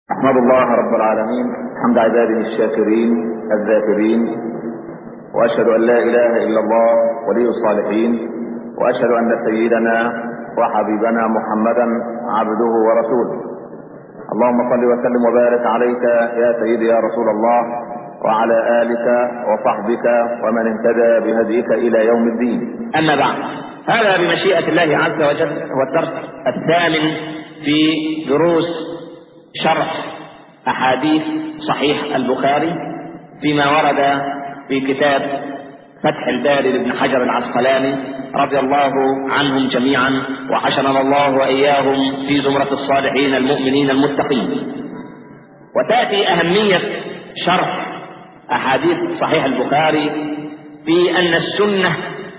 احمد الله رب العالمين حمد عباده الشاكرين الذاكرين واشهد ان لا اله الا الله ولي الصالحين واشهد ان سيدنا وحبيبنا محمدا عبده ورسوله اللهم صل وسلم وبارك عليك يا سيدي يا رسول الله وعلى الك وصحبك ومن اهتدى بهديك الى يوم الدين أما بعد هذا بمشيئة الله عز وجل هو الدرس الثامن في دروس شرح أحاديث صحيح البخاري فيما ورد في كتاب فتح الباري لابن حجر العسقلاني رضي الله عنهم جميعا وحشرنا الله وإياهم في زمرة الصالحين المؤمنين المتقين وتأتي أهمية شرح أحاديث صحيح البخاري في أن السنة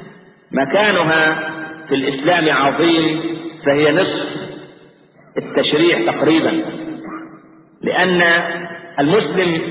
مكانها في الإسلام عظيم فهي نصف التشريع تقريبا لأن المسلم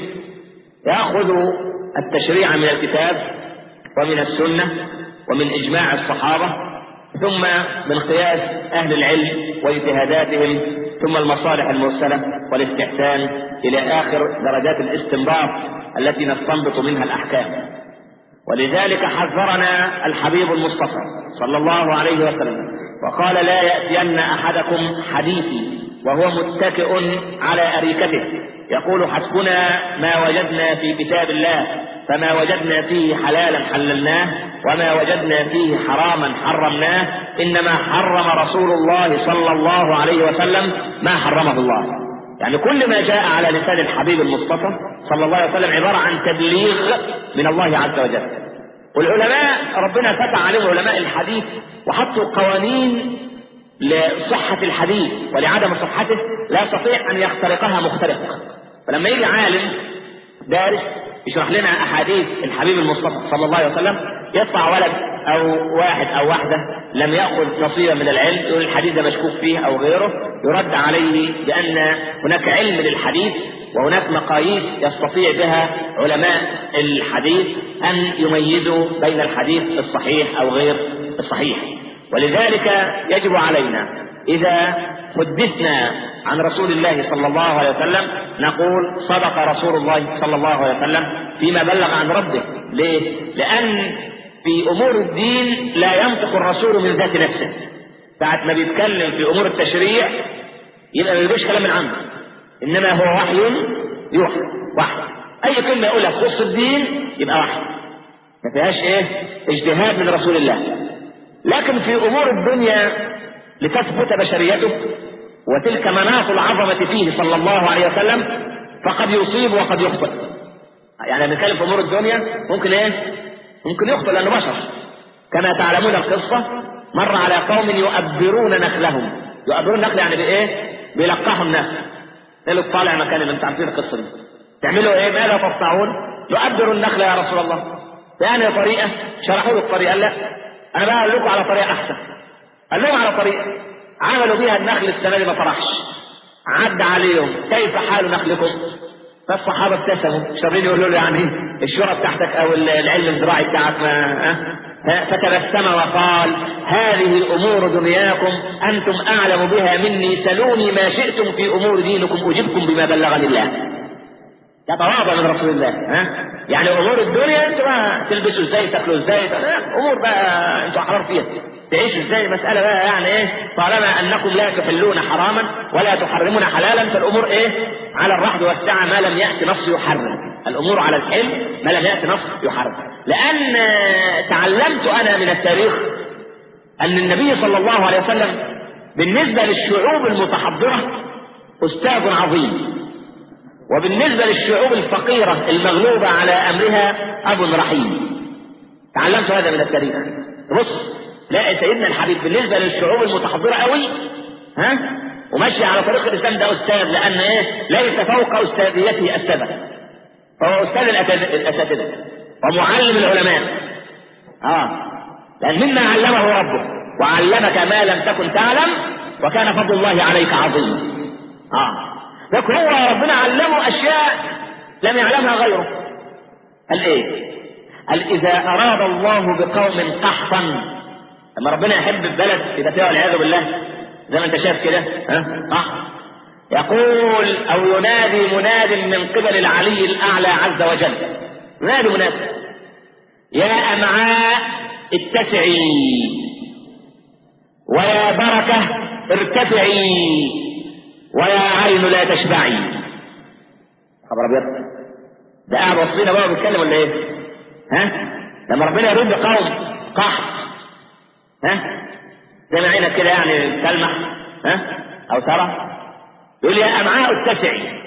يأخذ التشريع من الكتاب ومن السنة ومن إجماع الصحابة ثم من قياس أهل العلم واجتهاداتهم ثم المصالح المرسلة والاستحسان إلى آخر درجات الاستنباط التي نستنبط منها الأحكام ولذلك حذرنا الحبيب المصطفى صلى الله عليه وسلم وقال لا يأتين أحدكم حديثي وهو متكئ على أريكته يقول حسبنا ما وجدنا في كتاب الله فما وجدنا فيه حلالا حللناه وما وجدنا فيه حراما حرمناه إنما حرم رسول الله صلى الله عليه وسلم ما حرمه الله يعني كل ما جاء على لسان الحبيب المصطفى صلى الله عليه وسلم عبارة عن تبليغ من الله عز وجل والعلماء ربنا فتح عليهم علماء الحديث وحطوا قوانين لصحة الحديث ولعدم صحته لا يستطيع أن يخترقها مخترق فلما يجي عالم دارس يشرح لنا أحاديث الحبيب المصطفى صلى الله عليه وسلم يطلع ولد أو واحد أو واحدة لم يأخذ نصيبا من العلم يقول الحديث ده مشكوك فيه أو غيره يرد عليه بأن هناك علم للحديث وهناك مقاييس يستطيع بها علماء الحديث أن يميزوا بين الحديث الصحيح أو غير الصحيح ولذلك يجب علينا إذا حدثنا عن رسول الله صلى الله عليه وسلم نقول صدق رسول الله صلى الله عليه وسلم فيما بلغ عن ربه ليه؟ لأن في أمور الدين لا ينطق الرسول من ذات نفسه ساعة ما بيتكلم في أمور التشريع يبقى ما يجيبش كلام من عنده إنما هو وحي يوحى وحي أي كلمة يقولها تخص الدين يبقى وحي ما فيهاش إيه اجتهاد من رسول الله لكن في أمور الدنيا لتثبت بشريته وتلك مناط العظمة فيه صلى الله عليه وسلم فقد يصيب وقد يخطئ يعني نتكلم في أمور الدنيا ممكن إيه ممكن يخطئ لأنه بشر كما تعلمون القصة مر على قوم يؤبرون نخلهم يؤبرون نخل يعني بإيه بيلقحوا النخل قالوا طالع مكان اللي انتم عارفين القصة دي تعملوا إيه ماذا تصنعون يؤبروا النخل يا رسول الله يعني طريقة شرحوا له الطريقة لا أنا بقى أقول لكم على طريقة أحسن قال لهم على طريقة عملوا بيها النخل السنة دي ما فرحش عدى عليهم كيف حال نخلكم فالصحابة ابتسموا شرين يقولوا له يعني الشورى بتاعتك أو العلم الزراعي بتاعك ما ها فتبسم وقال هذه أمور دنياكم أنتم أعلم بها مني سلوني ما شئتم في أمور دينكم أجبكم بما بلغني الله يتواضع من رسول الله ها يعني امور الدنيا انتوا بقى تلبسوا ازاي تاكلوا ازاي امور بقى انتوا احرار فيها تعيشوا ازاي مساله بقى يعني ايه طالما انكم لا تحلون حراما ولا تحرمون حلالا فالامور ايه على الرحب والسعه ما لم ياتي نص يحرم الامور على الحلم ما لم ياتي نص يحرم لان تعلمت انا من التاريخ ان النبي صلى الله عليه وسلم بالنسبه للشعوب المتحضره استاذ عظيم وبالنسبة للشعوب الفقيرة المغلوبة على أمرها أب رحيم تعلمت هذا من التاريخ بص لا سيدنا الحبيب بالنسبة للشعوب المتحضرة قوي ها وماشي على طريق الإسلام ده أستاذ لأن إيه ليس فوق أستاذيته السبب فهو أستاذ الأساتذة ومعلم العلماء آه لأن مما علمه ربه وعلمك ما لم تكن تعلم وكان فضل الله عليك عظيم آه لكن هو ربنا علمه أشياء لم يعلمها غيره قال إيه قال إذا أراد الله بقوم قحطا لما ربنا يحب البلد يبقى فيها والعياذ بالله زي ما أنت شايف كده ها قحط يقول او ينادي مناد من قبل العلي الاعلى عز وجل ينادي مناد يا امعاء اتسعي ويا بركه ارتفعي ويا عين لا تشبعي خبر ابيض ده قاعد وسطينا بقى بيتكلم ولا ايه ها لما ربنا يرد قوم قحط ها زي ما عينك كده يعني تلمح ها او ترى يقول يا امعاء اتسعي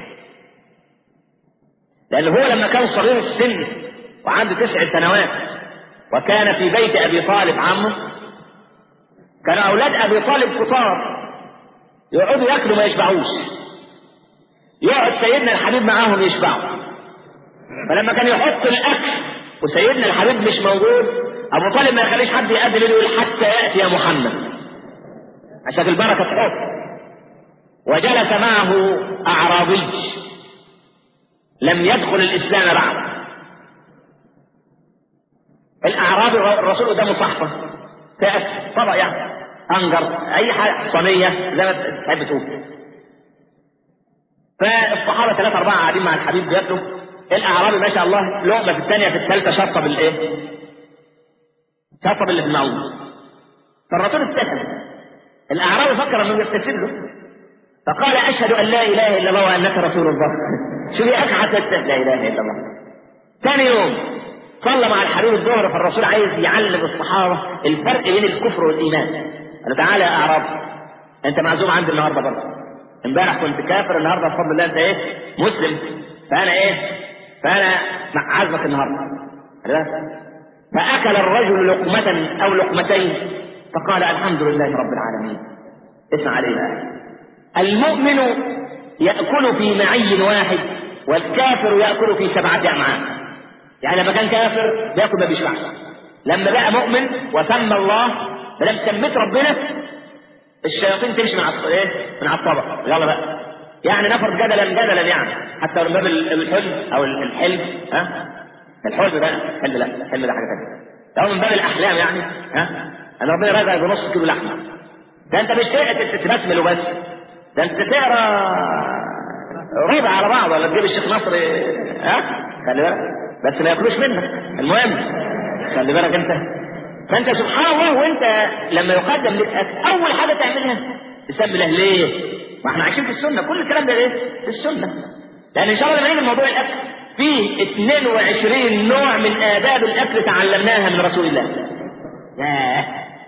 لان هو لما كان صغير السن وعنده تسع سنوات وكان في بيت ابي طالب عمه كان اولاد ابي طالب كتار يقعدوا ياكلوا ما يشبعوش يقعد سيدنا الحبيب معاهم يشبعوا فلما كان يحط الاكل وسيدنا الحبيب مش موجود ابو طالب ما يخليش حد يقدم يقول حتى ياتي يا محمد عشان البركه تحط وجلس معه اعرابي لم يدخل الاسلام بعد الاعرابي الرسول قدامه صحفه كاس طبق يعني انجر اي حاجه صينيه زي ما تحب تقول فالصحابه ثلاثه اربعه قاعدين مع الحبيب بياكلوا الاعرابي ما شاء الله لقمه في الثانيه في الثالثه شطه بالايه؟ شطه باللي في المعون فالرسول ابتسم الاعرابي فكر انه يبتسم له فقال اشهد ان لا اله الا الله وانك رسول الله شو ياك حتى لا اله الا الله ثاني يوم صلى مع الحبيب الظهر فالرسول عايز يعلم الصحابه الفرق بين الكفر والايمان قال تعالى يا اعرابي انت معزوم عندي النهارده برضه امبارح كنت كافر النهارده بفضل الله انت ايه مسلم فانا ايه فانا عازمك النهارده فاكل الرجل لقمه او لقمتين فقال الحمد لله رب العالمين اسمع علينا المؤمن ياكل في معي واحد والكافر ياكل في سبعه امعاء يعني لما كان كافر بياكل ما بيشبعش لما بقى مؤمن وسمى الله فلما سميت ربنا الشياطين تمشي مع ايه من على الطبق يلا بقى يعني نفرض جدلا جدلا يعني حتى من باب الحلم او الحلم ها الحلم بقى الحلم لا الحلم ده حاجه ثانيه لو من باب الاحلام يعني ها انا ربنا رزقك بنص كيلو لحمه ده انت مش تتمثل وبس ده انت تقرا ربع على بعض ولا تجيب الشيخ نصر ها خلي بالك بس ما ياكلوش منك المهم خلي بالك انت فانت سبحان الله وانت لما يقدم لك اكل اول حاجه تعملها تسمي الله ليه؟ ما احنا عايشين في السنه كل الكلام ده ايه؟ في السنه لان ان شاء الله لما نيجي لموضوع الاكل فيه 22 نوع من آداب الأكل تعلمناها من رسول الله. ياه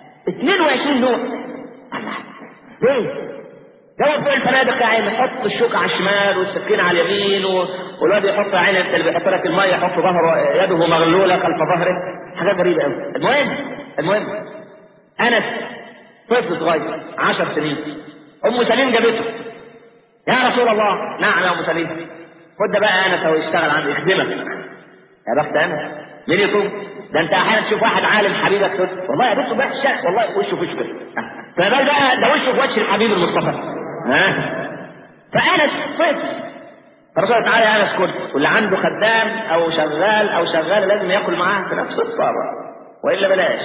22 نوع. الله ليه؟ ده فوق الفنادق يا عيني حط الشوكة على الشمال والسكين على اليمين و... والواد يحط عينه اللي بيحط لك المية يحط ظهره يده مغلولة خلف ظهره حاجات غريبة قوي المهم المهم أنس طفل صغير 10 سنين أم سليم جابته يا رسول الله نعم يا أم سليم خد ده بقى انس هو يشتغل عندي يخدمك يا بخت انس مين يكون ده انت احيانا تشوف واحد عالم حبيبك تقول والله يا بنت بقى الشيخ والله وشه في وشه كده فبال بقى ده وشه في وجه الحبيب المصطفى ها فانس طفل فرسول تعالى يا انس كل واللي عنده خدام او شغال او شغال لازم ياكل معاه في نفس الصابه والا بلاش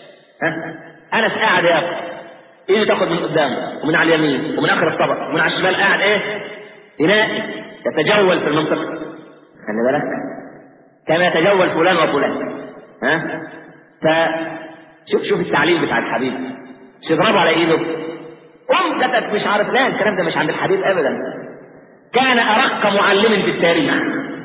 ها انس قاعد ياكل ايده تاخد من قدامه ومن على اليمين ومن اخر الطبق ومن على الشمال قاعد ايه ينائي يتجول في المنطقة خلي بالك كما يتجول فلان وفلان ها فشوف شوف التعليم بتاع الحبيب مش يضربه على ايده قم كتب مش عارف لا الكلام ده مش عند الحبيب ابدا كان ارق معلم في التاريخ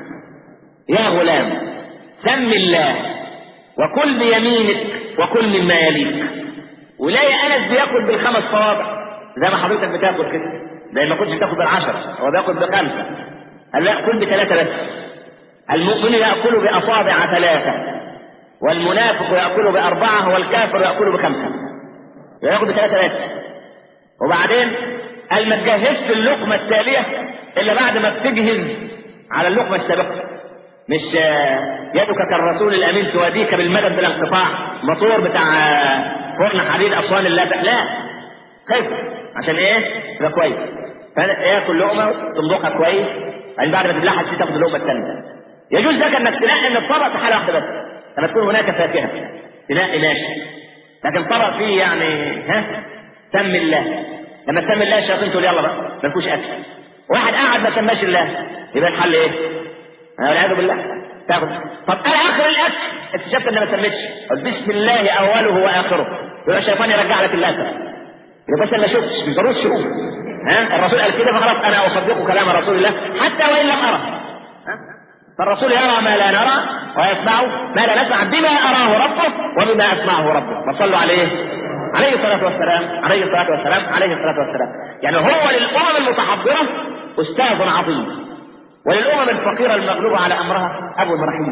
يا غلام سم الله وكل بيمينك وكل مما يليك ولاقي انس بياكل بالخمس صوابع زي ما حضرتك بتاكل كده زي ما كنتش بتاكل بالعشرة هو بياكل بخمسة قال لا كل بثلاثة بس المؤمن يأكل بأصابع ثلاثة والمنافق يأكل بأربعة والكافر يأكل بخمسة يأكل بثلاثة بس وبعدين قال ما تجهزش اللقمة التالية إلا بعد ما بتجهز على اللقمة السابقة مش يدك كالرسول الأمين توديك بالمدد بلا انقطاع موتور بتاع فرن حديد أسوان الله لا خف عشان ايه؟ يبقى كويس فياكل لقمه تمضغها كويس بعدين بعد ما تبلعها تيجي تاخد اللقمه الثانيه يجوز لك انك تنقي من الطبق في حاله واحده بس لما تكون هناك فاكهه تنقي ماشي لكن طبق فيه يعني ها سم الله لما تسمي الله الشياطين تقول يلا بقى ما فيهوش اكل واحد قاعد ما سماش الله يبقى الحل ايه؟ والعياذ بالله تاخد طب انا اخر الاكل اكتشفت ان ما سميتش قلت بسم الله اوله واخره يبقى الشيطان يرجع لك الاكل يبقى بس ما شفتش مش ضروري تشوف ها الرسول قال كده فخلاص انا اصدق كلام رسول الله حتى وان لم ارى فالرسول يرى ما لا نرى ويسمع ما لا نسمع بما اراه ربه وبما اسمعه ربه فصلوا عليه عليه الصلاة والسلام عليه الصلاة والسلام عليه الصلاة والسلام يعني هو للأمم المتحضرة أستاذ عظيم وللأمم الفقيرة المغلوبة على أمرها أبو رحيم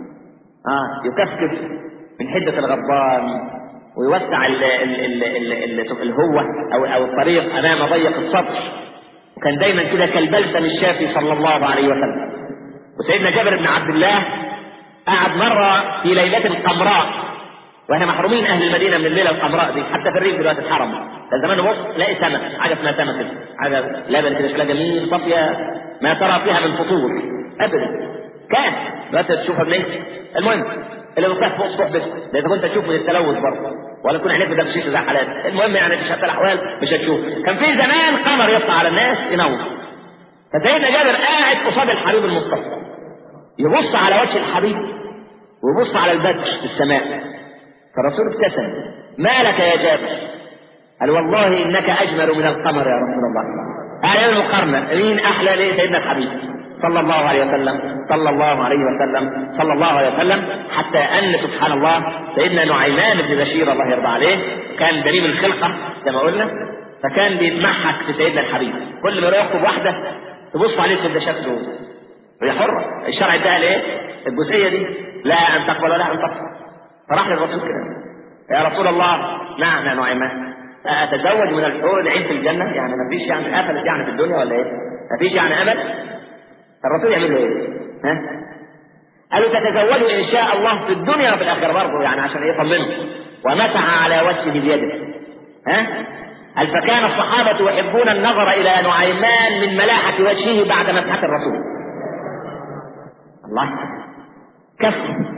آه يكفكف من حدة الغضبان ويوسع ال ال ال ال ال الهوة أو أو الطريق أمام ضيق السطح وكان دايما كده كالبلسم الشافي صلى الله عليه وسلم وسيدنا جابر بن عبد الله قعد مرة في ليلة قمراء واحنا محرومين اهل المدينه من الليله القمراء دي حتى في الريف دلوقتي اتحرم كان زمان بص تلاقي سمك حاجه اسمها سمك كده حاجه لبن كده شكلها جميل صافيه ما ترى فيها من فطور ابدا كان دلوقتي تشوفها منين المهم اللي بيطلع فوق سطح بس ده اذا كنت تشوف من التلوث برضه ولا تكون عينيك بتمشيش زي حالات المهم يعني في شتى الاحوال مش هتشوف كان في زمان قمر يطلع على الناس ينور فسيدنا جابر قاعد قصاد الحبيب المصطفى يبص على وجه الحبيب ويبص على البدر في السماء فالرسول ابتسم ما لك يا جابر قال والله انك اجمل من القمر يا رسول الله قال يوم المقارنة مين احلى ليه سيدنا الحبيب صلى الله عليه وسلم صلى الله عليه وسلم صلى الله عليه وسلم حتى ان سبحان الله سيدنا نعيمان بن بشير الله يرضى عليه كان دليل الخلقة كما قلنا فكان بيتمحك في سيدنا الحبيب كل ما يروح يخطب واحدة تبص عليه كده شكله هي حرة الشرع اداها ليه الجزئية دي لا ان تقبل ولا ان تقبل فراح للرسول كده يا رسول الله نعم يا نعيمان اتزوج من الحور العين في الجنه يعني ما فيش يعني قفلت يعني في الدنيا ولا ايه؟ ما فيش يعني امل؟ الرسول يعمل له ايه؟ ها؟ قالوا تتزوجوا ان شاء الله في الدنيا وفي الاخره برضه يعني عشان ايه يطمنه ومسح على وجهه بيده ها؟ قال فكان الصحابة يحبون النظر إلى نعيمان من ملاحة وجهه بعد مسحة الرسول. الله كف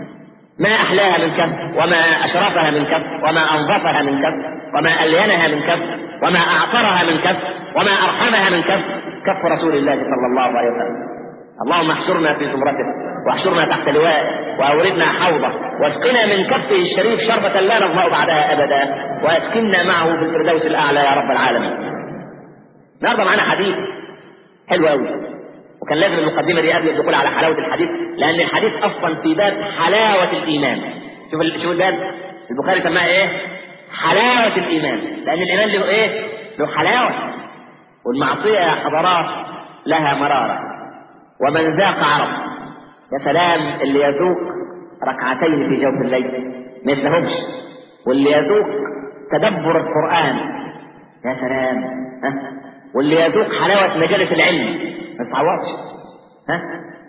ما أحلاها من كف وما أشرفها من كف وما أنظفها من كف وما ألينها من كف وما أعطرها من كف وما أرحمها من كف كف رسول الله صلى الله عليه وسلم اللهم احشرنا في زمرته واحشرنا تحت لواء واوردنا حوضه واسقنا من كفه الشريف شربة لا نظمأ بعدها ابدا واسكننا معه في الفردوس الاعلى يا رب العالمين. النهارده معانا حديث حلو قوي وكان لازم المقدمه دي قبل الدخول على حلاوه الحديث لان الحديث اصلا في باب حلاوه الايمان. شوف شوف الباب البخاري سماها ايه؟ حلاوه الايمان لان الايمان له ايه؟ له حلاوه والمعصيه يا حضرات لها مراره ومن ذاق عرف يا سلام اللي يذوق ركعتين في جوف الليل ما يسلهمش واللي يذوق تدبر القرآن يا سلام ها واللي يذوق حلاوة مجالس العلم ما يتعوضش ها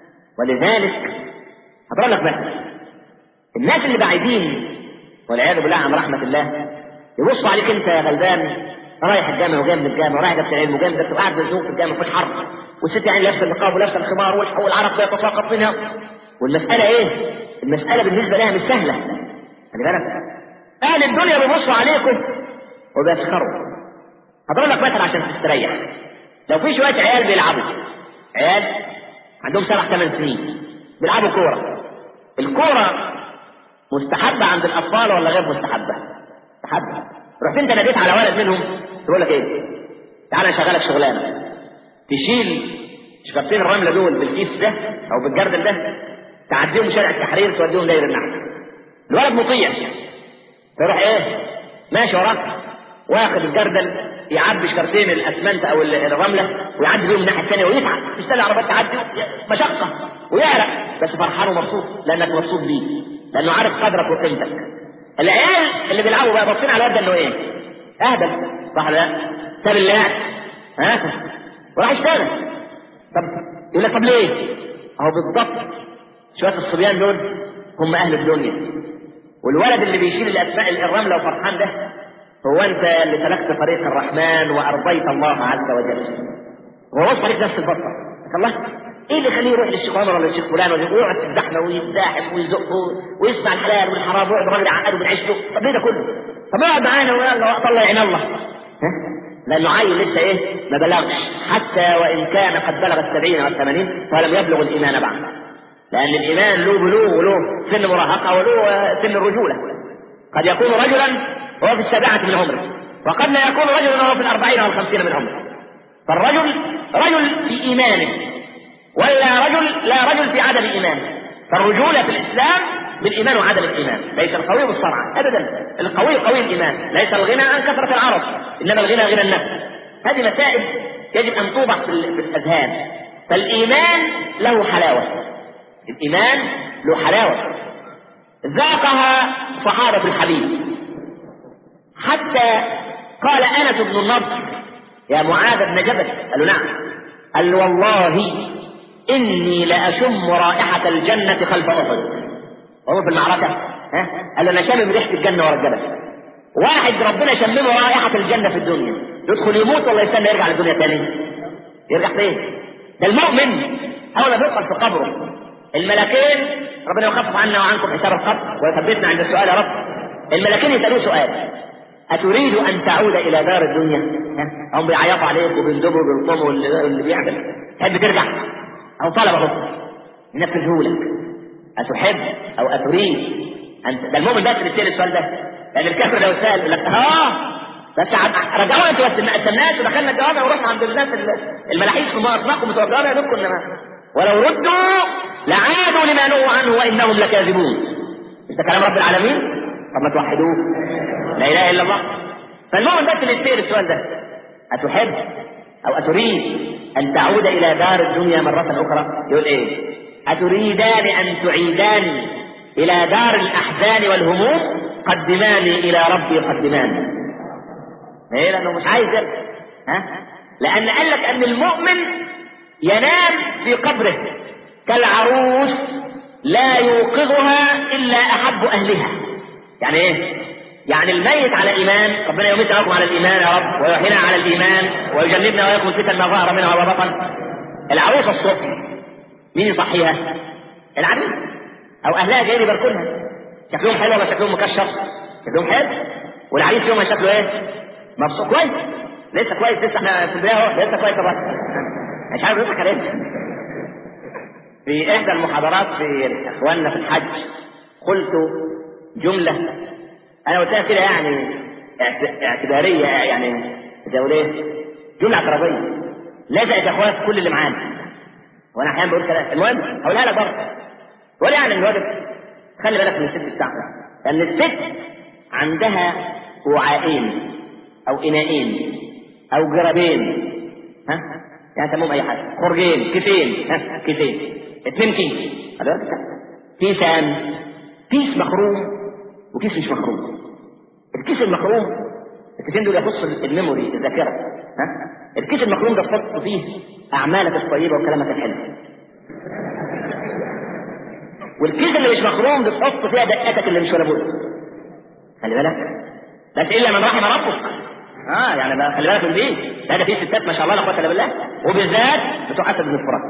ولذلك هضرب لك بس الناس اللي بعيدين والعياذ بالله عن رحمة الله يبصوا عليك انت يا غلبان رايح الجامع وجاي من الجامع ورايح درس العلم وجاي من درس وقاعد مزنوق في الجامع في حر والست يعني لابسه النقاب ولابسه الخمار والعرق يتساقط منها والمسألة ايه؟ المسألة بالنسبة لها مش سهلة خلي بالك أهل الدنيا بيبصوا عليكم وبيسخروا هضرب لك مثل عشان تستريح لو في شوية عيال بيلعبوا عيال عندهم سبع ثمان سنين بيلعبوا كورة الكورة مستحبة عند الأطفال ولا غير مستحبة؟ مستحبة رحت انت ناديت على ولد منهم تقول لك ايه؟ تعالى نشغلك شغلانه تشيل شكرتين الرمله دول بالكيس ده او بالجردل ده تعديهم شارع التحرير توديهم داير النحل الولد مطيع فيروح ايه ماشي وراك واخد الجردل يعبي شكرتين الاسمنت او الرمله ويعدي بيهم الناحيه الثانيه ويتعب تستنى عربيات تعدي مشقه ويعرق بس فرحان ومبسوط لانك مبسوط بيه لانه عارف قدرك وقيمتك العيال اللي بيلعبوا بقى باصين على الواد انه ايه اهبل صح ولا لا ساب اللعب ها وراح يشتغل طب يقول لك طب ليه؟ اهو بالضبط شويه الصبيان دول هم اهل الدنيا والولد اللي بيشيل الاسماء الرمله وفرحان ده هو انت اللي سلكت طريق الرحمن وارضيت الله عز وجل هو وصف عليك نفس البطه الله ايه اللي يخليه يروح للشيخ عمر ولا للشيخ فلان ويقعد في الزحمه ويزاحم ويزق ويسمع الحلال والحرام ويقعد راجل عقله من عيشته طب ليه ده كله؟ طب اقعد معانا ويلا الله يعين الله ها؟ لانه عيل لسه ايه ما بلغش حتى وان كان قد بلغ السبعين والثمانين ولم يبلغ الايمان بعد لان الايمان له بلوغ وله سن مراهقه وله سن الرجوله قد يكون رجلا وهو في السابعه من عمره وقد لا يكون رجلا وهو في الاربعين او الخمسين من عمره فالرجل رجل في ايمانه ولا رجل لا رجل في عدم ايمانه فالرجوله في الاسلام بالايمان وعدم الايمان ليس القوي بالصرع ابدا القوي قوي الايمان ليس الغنى عن كثره العرض انما الغنى غنى النفس هذه مسائل يجب ان توضع في الاذهان فالايمان له حلاوه الايمان له حلاوه ذاقها صحابه الحبيب حتى قال انس بن النضر يا معاذ بن جبل قال له نعم قال والله اني لاشم رائحه الجنه خلف احد وهو في المعركة ها قال له انا شامم ريحة الجنة ورا الجبل واحد ربنا شممه رائحة الجنة في الدنيا يدخل يموت ولا يستنى يرجع للدنيا تاني يرجع فين ده المؤمن اول ما بيدخل في قبره الملكين ربنا يخفف عنا وعنكم حساب القبر ويثبتنا عند السؤال يا رب الملكين يسألوه سؤال أتريد أن تعود إلى دار الدنيا؟ هم بيعيطوا عليك وبيندبوا وبيلطموا اللي بيعمل تحب ترجع؟ أو طلب أهو ينفذه لك أتحب أو أتريد أن ده المؤمن بس اللي يسأل السؤال ده لأن الكافر لو سأل يقول لك آه بس رجعوا أنتوا بس ما استناش ودخلنا الجوامع ورحنا عند الناس الملاحيس في أسماءكم بتوع الجوامع دول كنا ولو ردوا لعادوا لما نهوا عنه وإنهم لكاذبون أنت كلام رب العالمين طب ما توحدوه لا إله إلا الله فالمؤمن بس اللي يسأل السؤال ده أتحب أو أتريد أن تعود إلى دار الدنيا مرة أخرى يقول إيه أتريدان أن تعيداني إلى دار الأحزان والهموم قدماني إلى ربي قدماني ليه لأنه مش عايز ها لأن قال لك أن المؤمن ينام في قبره كالعروس لا يوقظها إلا أحب أهلها يعني إيه يعني الميت على إيمان ربنا يميت لكم على الإيمان يا رب ويحيينا على الإيمان ويجنبنا وإياكم الفتن ما ظهر منها وبطن العروس الصبح مين يصحيها؟ العريس او اهلها جايين يباركوا شكلهم حلو ولا شكلهم مكشر؟ شكلهم حلو والعريس يوم شكله ايه؟ مبسوط كويس لسه كويس لسه احنا في البدايه اهو لسه كويس طبعا مش عارف يضحك علينا في احدى المحاضرات في اخواننا في الحج قلت جمله انا قلتها كده يعني اعتباريه يعني دوليه جمله اعتراضيه لزقت يا اخوات كل اللي معانا وانا احيانا بقول كلام المهم هقولها لك برضه ولا يعني الواجب خلي بالك من الست بتاعتك لان الست عندها وعاءين او اناءين او جرابين ها يعني سموهم اي حاجه خرجين كيسين ها كيسين اتنين كيس كيسان كيس مخروم وكيس مش مخروم الكيس المخروم الكيسين دول يخص الميموري الذاكره ها الكيس المخروم ده تحط فيه اعمالك الطيبه وكلامك الحلو والكيس اللي مش مخروم ده تحط فيها دقاتك اللي مش ولا بد خلي بالك بس الا من رحم ربك اه يعني بقى خلي بالك من دي هذا في ستات ما شاء الله لا قوه الا بالله وبالذات بتوع اسد بن الفرات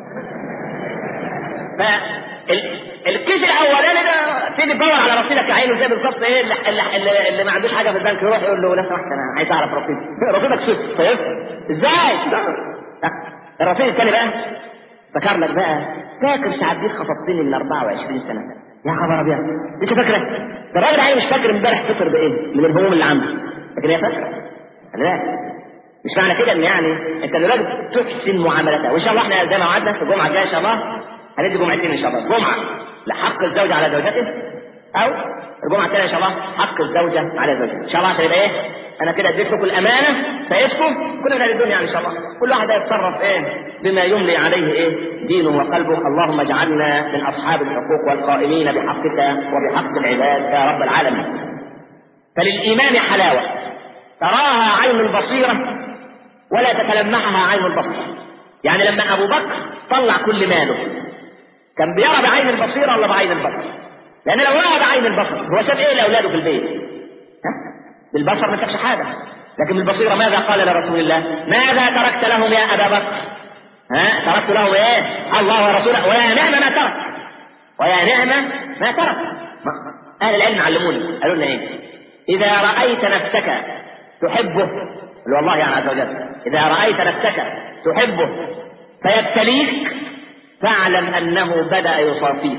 فالكيس الاولاني ده تيجي تدور على رصيدك عينه زي بالظبط ايه اللي, اللي, اللي ما عندوش حاجه في البنك يروح يقول له لا سمحت انا عايز اعرف رصيدي رصيدك صفر صفر ازاي؟ الرصيد الثاني بقى ذكر لك بقى فاكر ساعات دي خطبتني من 24 سنه يا خبر ابيض انت فاكره؟ ده الراجل عيني مش فاكر امبارح فطر بايه من الهموم اللي عنده لكن هي فاكره خلي بالك مش معنى كده ان يعني انت دلوقتي تحسن معاملتها وان شاء الله احنا زي ما وعدنا في الجمعه الجايه ان شاء الله هندي جمعتين ان شاء الله جمعه لحق الزوج على زوجته او الجمعه الثانيه ان شاء الله حق الزوجه على زوجها ان شاء الله عشان يبقى ايه انا كده اديت لكم الامانه فايتكم كل من الدنيا يعني ان شاء الله كل واحد يتصرف ايه بما يملي عليه ايه دينه وقلبه اللهم اجعلنا من اصحاب الحقوق والقائمين بحقك وبحق العباد يا رب العالمين فللايمان حلاوه تراها عين البصيره ولا تتلمحها عين البصر يعني لما ابو بكر طلع كل ماله كان بيرى بعين البصيره ولا بعين البصر لان لو رأى بعين البصر هو شاف ايه لاولاده في البيت ها بالبصر ما شافش حاجه لكن بالبصيره ماذا قال لرسول الله ماذا تركت لهم يا ابا بكر ها تركت لهم ايه الله ورسوله ويا نعم ما ترك ويا نعم ما ترك اهل العلم علموني قالوا لنا ايه اذا رايت نفسك تحبه اللي والله يعني عز وجل إذا رأيت نفسك تحبه فيبتليك فاعلم أنه بدأ يصافيك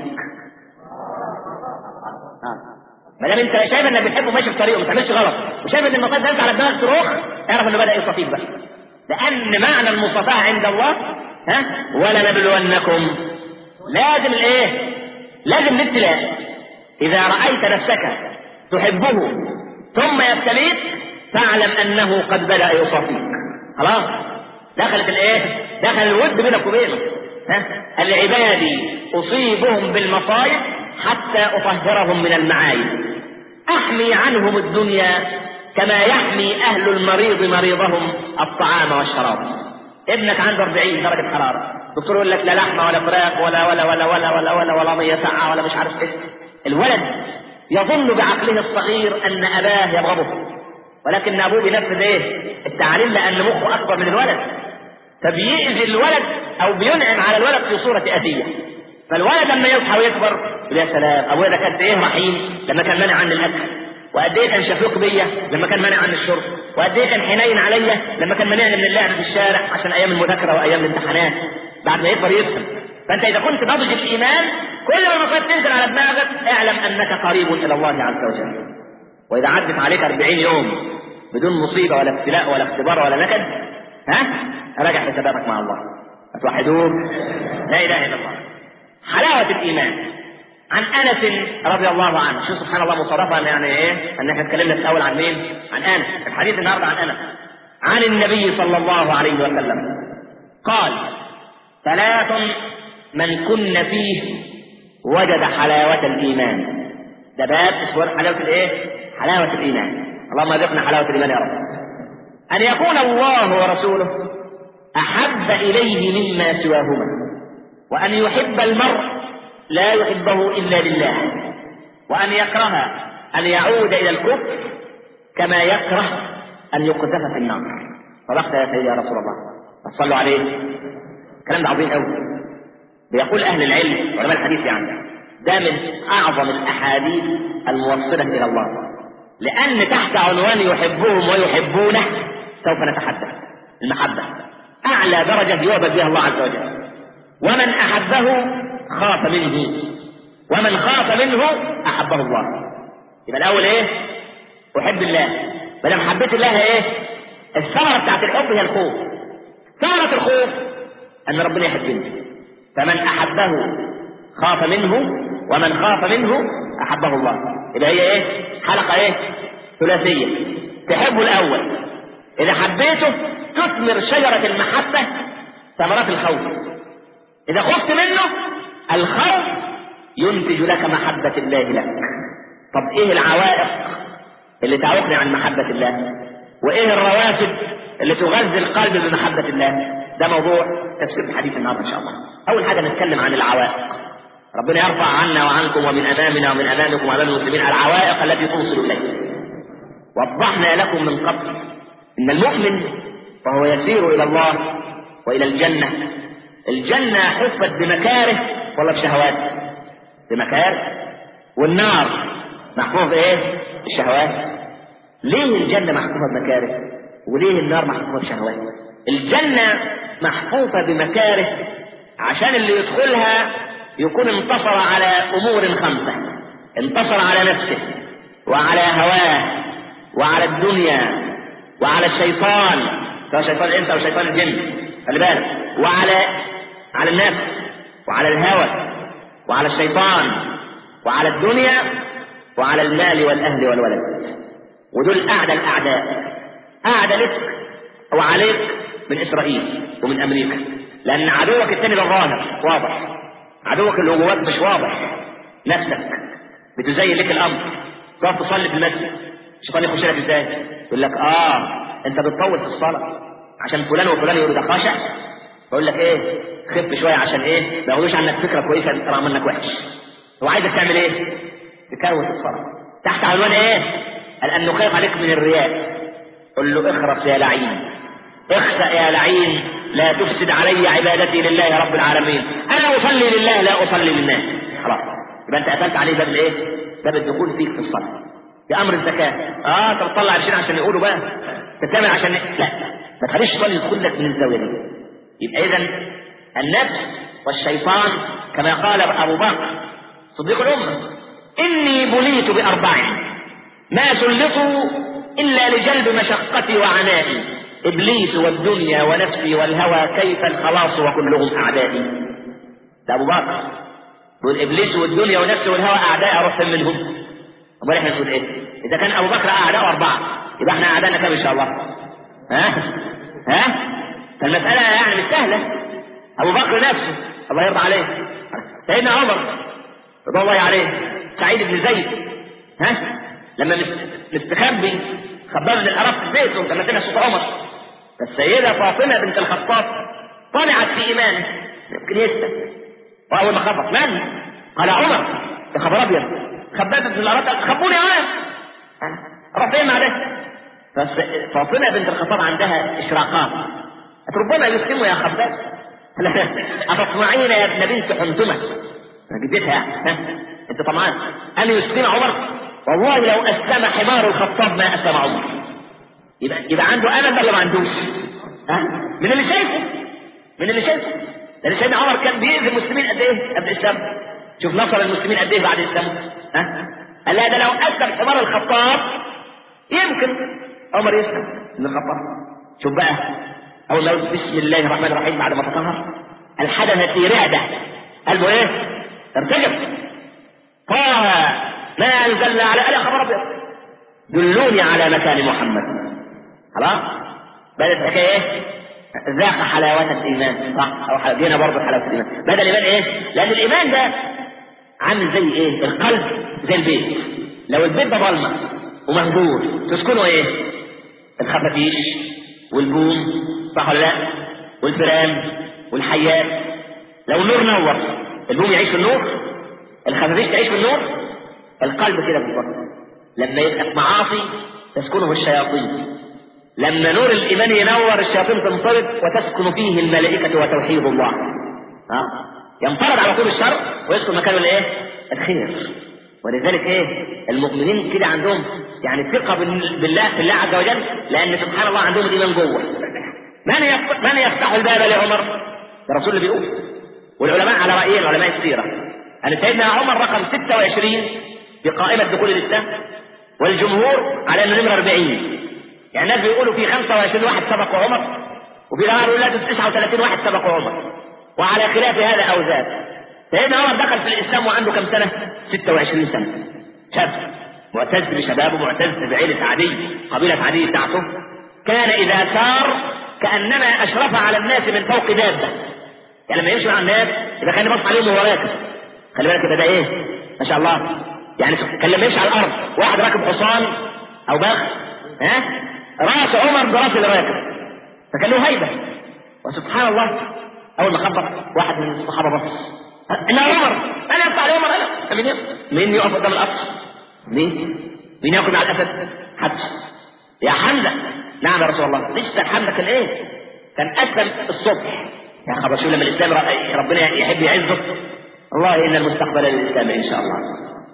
ما دام انت شايف انك بتحبه ماشي في طريقه ما تعملش غلط وشايف ان المصائب داخل على دماغك صاروخ اعرف انه بدا يصافيك بقى لان معنى المصافحه عند الله ها ولنبلونكم لازم الايه لازم الابتلاء اذا رايت نفسك تحبه ثم يبتليك فاعلم انه قد بدا يصافيك خلاص دخلت الايه دخل الود بينك وبينه ها العبادي اصيبهم بالمصائب حتى اطهرهم من المعايب احمي عنهم الدنيا كما يحمي اهل المريض مريضهم الطعام والشراب ابنك عنده 40 درجة حرارة الدكتور يقول لك لا لحمة ولا فراخ ولا ولا ولا ولا ولا ولا ولا مية ساقعة ولا مش عارف ايه الولد يظن بعقله الصغير ان اباه يبغضه ولكن ابوه بينفذ ايه التعليم لان مخه اكبر من الولد فبيأذي الولد او بينعم على الولد في صورة اذية فالولد لما يصحى ويكبر يقول يا سلام ابويا ده كان ايه رحيم لما كان مانع عن الاكل وقد ايه كان شفيق بيا لما كان مانع عن الشرب وقد ايه كان حنين عليا لما كان مانعني من اللعب في الشارع عشان ايام المذاكره وايام الامتحانات بعد ما يكبر يفهم فانت اذا كنت ناضج الايمان كل ما المصائب تنزل على دماغك اعلم انك قريب الى الله عز وجل واذا عدت عليك 40 يوم بدون مصيبه ولا ابتلاء ولا اختبار ولا نكد ها راجع حساباتك مع الله اتوحدوه لا اله الا الله حلاوه الايمان عن انس رضي الله عنه شو سبحان الله مصرفا يعني ايه ان احنا اتكلمنا في الاول عن مين عن انس الحديث النهارده عن انس عن النبي صلى الله عليه وسلم قال ثلاث من كن فيه وجد حلاوة الإيمان ده باب اسمه حلاوة الإيه؟ حلاوة الإيمان اللهم ارزقنا حلاوة الإيمان يا رب أن يكون الله ورسوله أحب إليه مما سواهما وأن يحب المرء لا يحبه إلا لله وأن يكره أن يعود إلى الكفر كما يكره أن يقذف في النار صدقت يا سيدي يا رسول الله صلوا عليه الكلام ده عظيم قوي بيقول أهل العلم علماء الحديث يعني ده من أعظم الأحاديث الموصلة إلى الله لأن تحت عنوان يحبهم ويحبونه سوف نتحدث المحبة أعلى درجة يعبد بها الله عز وجل ومن أحبه خاف منه ومن خاف منه أحبه الله يبقى الأول إيه؟ أحب الله ما دام حبيت الله إيه؟ الثمرة بتاعت الحب هي الخوف ثمرة الخوف أن ربنا يحبني فمن أحبه خاف منه ومن خاف منه أحبه الله يبقى هي إيه؟ حلقة إيه؟ ثلاثية تحبه الأول إذا حبيته تثمر شجرة المحبة ثمرات الخوف إذا خفت منه الخوف ينتج لك محبة الله لك طب إيه العوائق اللي تعوقني عن محبة الله وإيه الروافد اللي تغذي القلب بمحبة الله ده موضوع تفسير الحديث النهارده إن شاء الله أول حاجة نتكلم عن العوائق ربنا يرفع عنا وعنكم ومن أمامنا ومن أمامكم وأمام المسلمين العوائق التي توصل إليه وضحنا لكم من قبل إن المؤمن وهو يسير إلى الله وإلى الجنة الجنة حفت بمكاره ولا بشهوات بمكاره والنار محفوظ ايه بالشهوات ليه الجنة محفوظة بمكاره وليه النار محفوظة بشهوات الجنة محفوظة بمكاره عشان اللي يدخلها يكون انتصر على امور خمسة انتصر على نفسه وعلى هواه وعلى الدنيا وعلى الشيطان سواء شيطان الانس او شيطان الجن خلي بالك وعلى على النفس وعلى الهوى وعلى الشيطان وعلى الدنيا وعلى المال والاهل والولد ودول اعدى الاعداء اعدى لك وعليك من اسرائيل ومن امريكا لان عدوك الثاني ده ظاهر واضح عدوك اللي جواك مش واضح نفسك بتزين لك الامر تقف تصلي في المسجد الشيطان يخش لك ازاي يقول لك اه انت بتطول في الصلاه عشان فلان وفلان يقولوا ده خاشع يقول لك ايه خف شويه عشان ايه ما ياخدوش عنك فكره كويسه ترى منك وحش هو عايزك تعمل ايه تكروت الصلاه تحت عنوان ايه قال انه خايف عليك من الرياء قل له اخرس يا لعين اخسأ يا لعين لا تفسد علي عبادتي لله رب العالمين انا اصلي لله لا اصلي للناس خلاص يبقى انت قفلت عليه باب الايه باب الدخول فيك في الصلاه بامر الزكاه اه طب طلع 20 عشان يقولوا بقى تتعمل عشان لا ما تخليش الشيطان يدخل لك من الزاويه دي يبقى اذا النفس والشيطان كما قال ابو بكر صديق الامه اني بليت باربع ما سلطوا الا لجلب مشقتي وعنائي ابليس والدنيا ونفسي والهوى كيف الخلاص وكلهم اعدائي ده ابو بكر يقول ابليس والدنيا ونفسي والهوى اعداء اروح فين منهم امال احنا نقول ايه اذا كان ابو بكر اعداء اربعه يبقى احنا اعدائنا كام ان شاء الله ها ها فالمساله يعني مش سهله ابو بكر نفسه الله يرضى عليه سيدنا عمر رضي الله عليه سعيد بن زيد ها لما مستخبي خباب بن العرب في بيته كما سمع صوت عمر السيده فاطمه بنت الخطاب طمعت في ايمانه يمكن يسلم واول ما خبط من؟ قال عمر يا خبر ابيض خباب بن العرب قال خبوني انا راح فين مع ده؟ فاطمه بنت الخطاب عندها اشراقات ربما يسلموا يا خباب أتطمعين يا ابن بنت حمتمة جدتها ها انت طمعان أن يسلم عمر والله لو أسلم حمار الخطاب ما أسلم عمر يبقى يبقى عنده أمل ولا ما عندوش؟ ها من اللي شايفه من اللي شايفه لأن سيدنا عمر كان بيأذي المسلمين قد إيه قبل الإسلام شوف نصر المسلمين قد إيه بعد الإسلام ها قال لا ده لو أسلم حمار الخطاب يمكن عمر يسلم من الخطاب شوف بقى أول ما بسم الله الرحمن الرحيم بعد ما تطهر الحدث في رعدة قلبه إيه؟ ارتجف طه ما أنزلنا على ألا خبر أبيض دلوني على مكان محمد خلاص بدأت الحكاية إيه؟ ذاق حلاوة الإيمان صح أو حلاوة برضه حلاوة الإيمان بدأ الإيمان إيه؟ لأن الإيمان ده عامل زي إيه؟ القلب زي البيت لو البيت ده ضلمة ومهجور تسكنه إيه؟ الخفافيش والبوم صح ولا لا والفيران والحيات لو النور نور البوم يعيش في النور الخفافيش تعيش في النور القلب كده بالظبط لما يبقى في معاصي تسكنه الشياطين لما نور الايمان ينور الشياطين تنطرد وتسكن فيه الملائكه وتوحيد الله ها ينطرد على طول الشر ويسكن مكانه الايه الخير ولذلك ايه المؤمنين كده عندهم يعني ثقه بالله في الله عز وجل لان سبحان الله عندهم الايمان جوه من يفتح من يفتح الباب لعمر الرسول اللي بيقول والعلماء على رايين علماء السيره ان سيدنا عمر رقم 26 في قائمه دخول الاسلام والجمهور على انه نمره 40 يعني الناس بيقولوا في 25 واحد سبقوا عمر وفي جماعه يقولوا لا 39 واحد سبقوا عمر وعلى خلاف هذا او ذاك سيدنا عمر دخل في الاسلام وعنده كم سنه 26 سنه شاب معتز بشبابه معتز بعيلة عدي قبيلة عدي بتاعته كان إذا سار كأنما أشرف على الناس من فوق دابة يعني لما يمشي مع الناس يبقى كان يبص عليهم وهو راكب خلي بالك ده ايه ما شاء الله يعني كان لما يمشي على الأرض واحد راكب حصان أو بغ ها راس عمر براس اللي راكب فكان له هيبة وسبحان الله أول ما خبط واحد من الصحابة بص انا عمر انا يطلع لي عمر انا مين مين يقف قدام القصر مين مين ياكل مع الاسد حدش يا حمزه نعم يا رسول الله لسه حمزه كان ايه كان اسلم الصبح يا خبر شو لما الاسلام ربنا يحب يعزه الله ان المستقبل للاسلام ان شاء الله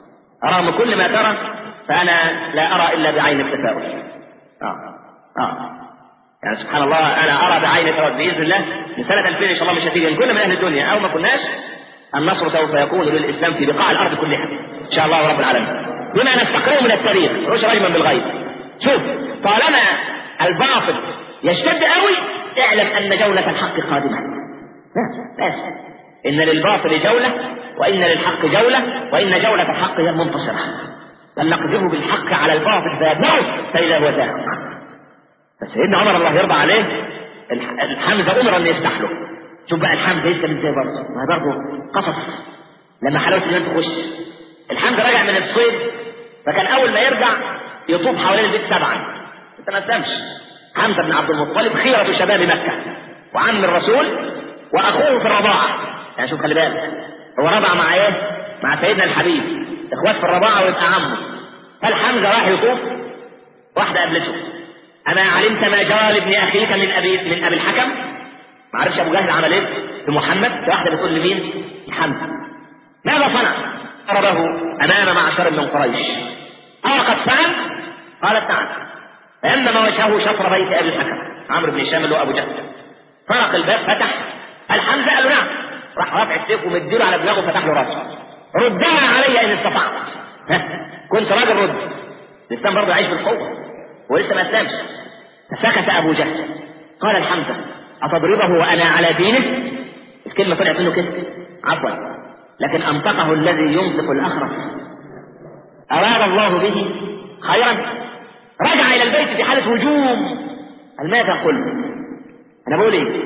رغم كل ما ترى فانا لا ارى الا بعين التفاؤل اه اه يعني سبحان الله انا ارى بعين التفاؤل باذن الله من سنه 2000 ان شاء الله مش هتيجي ان كنا من اهل الدنيا او ما كناش النصر سوف يكون للاسلام في بقاع الارض كلها ان شاء الله رب العالمين بما نستقره من التاريخ مش رجما بالغيب شوف طالما الباطل يشتد قوي اعلم ان جولة الحق قادمة بس ان للباطل جولة وان للحق جولة وان جولة الحق هي المنتصرة بل نقذفه بالحق على الباطل فيدمعه فاذا هو زاهق فسيدنا عمر الله يرضى عليه الحمزة امر ان يفتح له شوف بقى الحمزة يسلم ازاي برضه ما برضه قصص لما حلاوة الإيمان تخش الحمزة راجع من الصيد فكان أول ما يرجع يطوف حوالين البيت سبعا أنت ما تنامش حمزة بن عبد المطلب خيرة شباب مكة وعم الرسول وأخوه في الرضاعة يعني شوف خلي بالك هو رضع مع إيه؟ مع سيدنا الحبيب إخوات في الرضاعة ويبقى عمه هل حمزة راح يطوف؟ واحدة قابلته أما علمت ما جرى لابن أخيك من أبي من أبي الحكم؟ ما عرفش ابو جهل عمل ايه بمحمد واحده بتقول لمين حمزه ماذا صنع ضربه امام معشر من قريش اه قد فعل قالت نعم فأمم وجهه شطر بيت أبي الحكم عمرو بن هشام اللي هو أبو جهل طرق الباب فتح الحمزة قال له نعم راح رافع السيف ومديله على دماغه وفتح له راسه ردها علي إن استطعت كنت راجل رد الإسلام برضه يعيش بالقوة ولسه ما أسلمش فسكت أبو جهل قال الحمزة أتضربه وأنا على دينه الكلمة طلعت منه كده عفوا لكن أنطقه الذي ينطق الأخرس أراد الله به خيرا رجع إلى البيت في حالة هجوم قال ماذا قلت أنا بقول إيه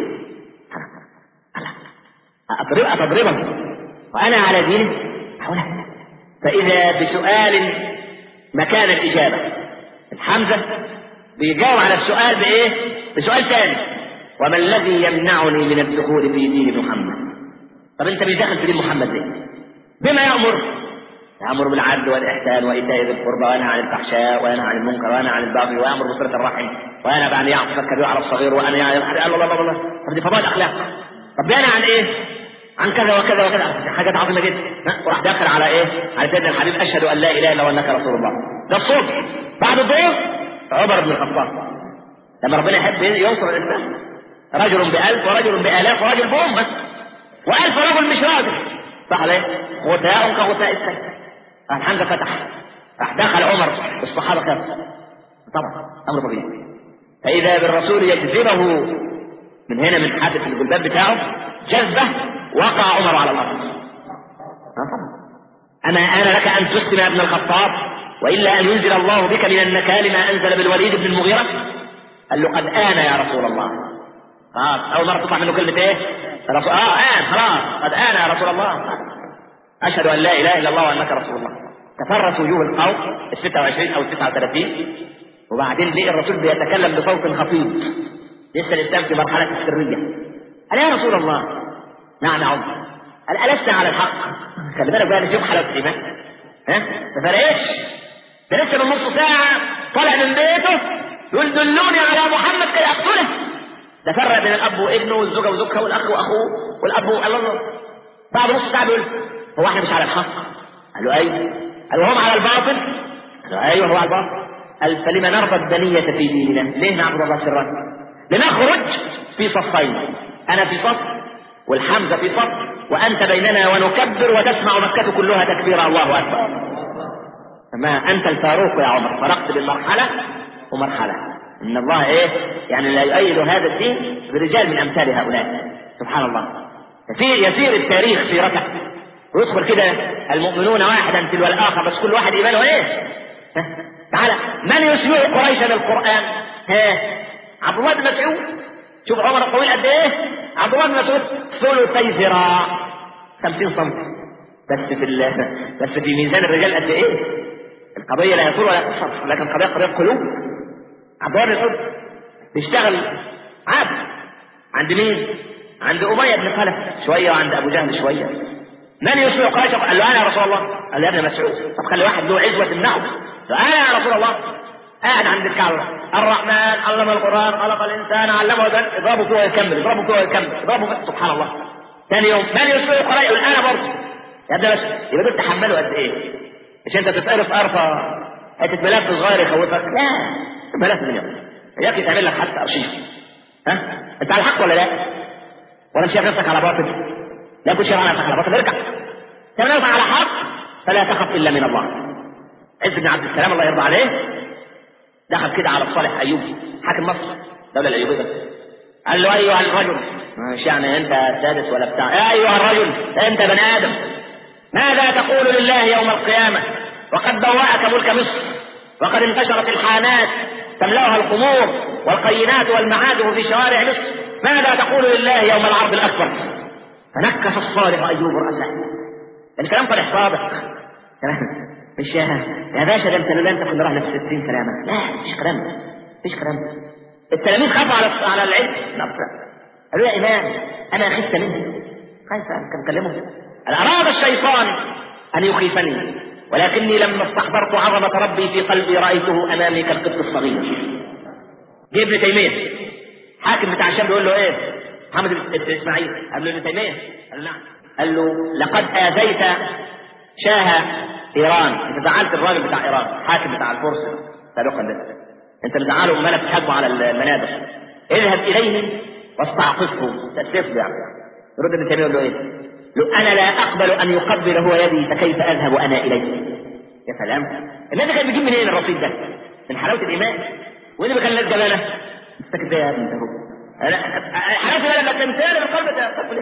أضرب أتضربه وأنا على دينه حولها فإذا بسؤال مكان الإجابة الحمزة بيجاوب على السؤال بإيه بسؤال ثاني وما الذي يمنعني من الدخول في دين محمد طب انت مش داخل في دين محمد ليه بما يأمر يأمر بالعدل والإحسان وإيتاء ذي القربى وينهى عن الفحشاء وينهى عن المنكر وينهى عن البغي ويأمر بصلة الرحم وينهى عن يعطف الكبير على الصغير وأنا يعني الله الله الله الله طب دي فضائل أخلاق طب ينهى عن إيه؟ عن كذا وكذا وكذا حاجات عظيمة جدا وراح داخل على إيه؟ على سيدنا الحبيب أشهد أن لا إله إلا وأنك رسول الله ده الصبح بعد الظهر عمر بن الخطاب لما ربنا يحب ينصر الإسلام رجل بألف ورجل بآلاف ورجل بأمة وألف رجل مش راجل صح ليه؟ غثاء كغثاء السيل الحمزة فتح راح دخل عمر الصحابة كانوا طبعا أمر طبيعي فإذا بالرسول يجذبه من هنا من حافة الجلباب بتاعه جذبه وقع عمر على الأرض أما آن لك أن تسلم يا ابن الخطاب وإلا أن ينزل الله بك من النكال ما أنزل بالوليد بن المغيرة قال له قد آن يا رسول الله خلاص أول مرة تطلع منه كلمة إيه؟ رسول آه آن خلاص قد آن يا رسول الله أشهد أن لا إله إلا الله وأنك رسول الله تفرس وجوه القوم ال 26 أو ال 39 وبعدين لقي الرسول بيتكلم بصوت خفيف لسه الإسلام في مرحلة السرية قال يا رسول الله نعم يا عمر قال ألست على الحق خلي بالك بقى نشوف حلاوة الإيمان ها ما فرقتش ده لسه من نص ساعة طالع من بيته يقول دلوني على محمد كي أقتله ده فرق بين الأب وابنه والزوجة وزوجها والأخ وأخوه والأب الله الله بعد نص ساعة بيقول هو احنا مش على الحق قال له أيوه قال وهم على الباطل قال له أيوه هو على الباطل قال فلما نرضى الدنية في ديننا ليه نعبد الله سرا لنخرج في صفين أنا في صف والحمزة في صف وأنت بيننا ونكبر وتسمع مكة كلها تكبير الله أكبر ما أنت الفاروق يا عمر فرقت بين مرحلة ومرحلة إن الله إيه يعني لا يؤيد هذا الدين برجال من أمثال هؤلاء سبحان الله يسير, يسير التاريخ سيرته ويدخل كده المؤمنون واحدا تلو الآخر بس كل واحد إيمانه إيه ها؟ تعالى من يسمع قريشا القرآن ها عبد الله بن مسعود شوف عمر الطويل قد ايه عبد الله بن مسعود ثلثي ذراع 50 سم بس في ال... بس في ميزان الرجال قد ايه القضيه لا يطول ولا يقصر لكن القضيه قضيه قلوب عبد الله بن مسعود بيشتغل عبد عند مين عند أمية بن خلف شوية وعند أبو جهل شوية من يسمع قريش قال له أنا يا رسول الله قال له يا ابن مسعود طب خلي واحد له عزوة تمنعه فأنا يا رسول الله قاعد عند الكعبة الرحمن علم القرآن خلق الإنسان علمه البن اضربه فيه ويكمل اضربه فيه ويكمل اضربه فيه سبحان الله ثاني يوم من يسمع قريش يقول أنا برضه يا ابن مسعود يبقى دول تحملوا قد إيه مش أنت تتقرص قرفة حتة ملف صغير يخوفك لا ملف من يوم ياك تعمل لك حتى أرشيف ها أنت على الحق ولا لا؟ ولا شايف نفسك على باطل لا كنت شايف نفسك على باطل ارجع كما نفسك على حق فلا تخف الا من الله عز بن عبد السلام الله يرضى عليه دخل كده على الصالح ايوب حاكم مصر الدوله الايوبيه قال له ايها الرجل مش يعني انت سادس ولا بتاع يا ايها الرجل انت بني ادم ماذا تقول لله يوم القيامه وقد بوأك ملك مصر وقد انتشرت الحانات تملأها الخمور والقينات والمعادن في شوارع مصر ماذا تقول لله يوم العرض الأكبر فنكس الصالح أيوب رأسه الكلام طلع صادق مش يا يا باشا ده انت لولا انت كنا رحنا في 60 كلامك لا مفيش كلام مفيش كلام التلاميذ خافوا على على العلم قالوا يا امام انا خفت منه خايف كان كلمه اراد الشيطان ان يخيفني ولكني لما استحضرت عظمة ربي في قلبي رأيته أمامي كالقط الصغير جه ابن تيمية حاكم بتاع الشام بيقول له ايه محمد بن اسماعيل قال له ابن تيمية قال له نعم قال له لقد آذيت شاه إيران انت زعلت الراجل بتاع إيران حاكم بتاع الفرس سابقا ده انت مزعله امالك تحبه على المنابر اذهب اليه واستعطفه تستفزع يعني يرد ابن تيميه يقول له ايه؟ لو انا لا اقبل ان يقبل هو يدي فكيف اذهب انا اليه؟ يا سلام النبي كان بيجيب منين الرصيد ده؟ من حلاوه الايمان وين اللي كان الناس جبانه؟ انت كده يا ابني انت انا حلاوه لما تمتلئ بالقلب تقبل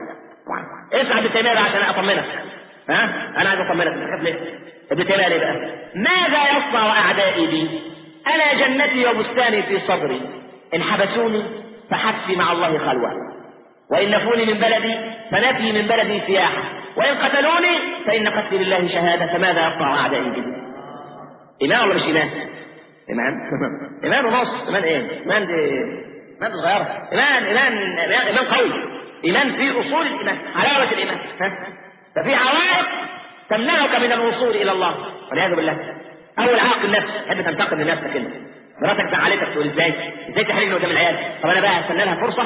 اسمع ابن تيميه عشان اطمنك ها انا عايز اطمنك تخاف ليه؟ ابن تيميه ليه بقى؟ ماذا يصنع اعدائي بي؟ انا جنتي وبستاني في صدري ان حبسوني فحبسي مع الله خلوه وان نفوني من بلدي فنفي من بلدي سياحه وان قتلوني فان قتلي لله شهاده فماذا يصنع اعدائي بي؟ ايمان ولا مش ايمان؟ ايمان ايمان ونص ايمان ايه؟ ايمان دي ايمان دي صغيره ايمان ايمان ايمان قوي ايمان في اصول الايمان حلاوه الايمان ها؟ ففي عوائق تمنعك من الوصول الى الله والعياذ بالله اول عائق النفس تحب تنتقم لنفسك انت مراتك زعلتك تقول ازاي ازاي تحرجني قدام العيال طب انا بقى هستنى لها فرصه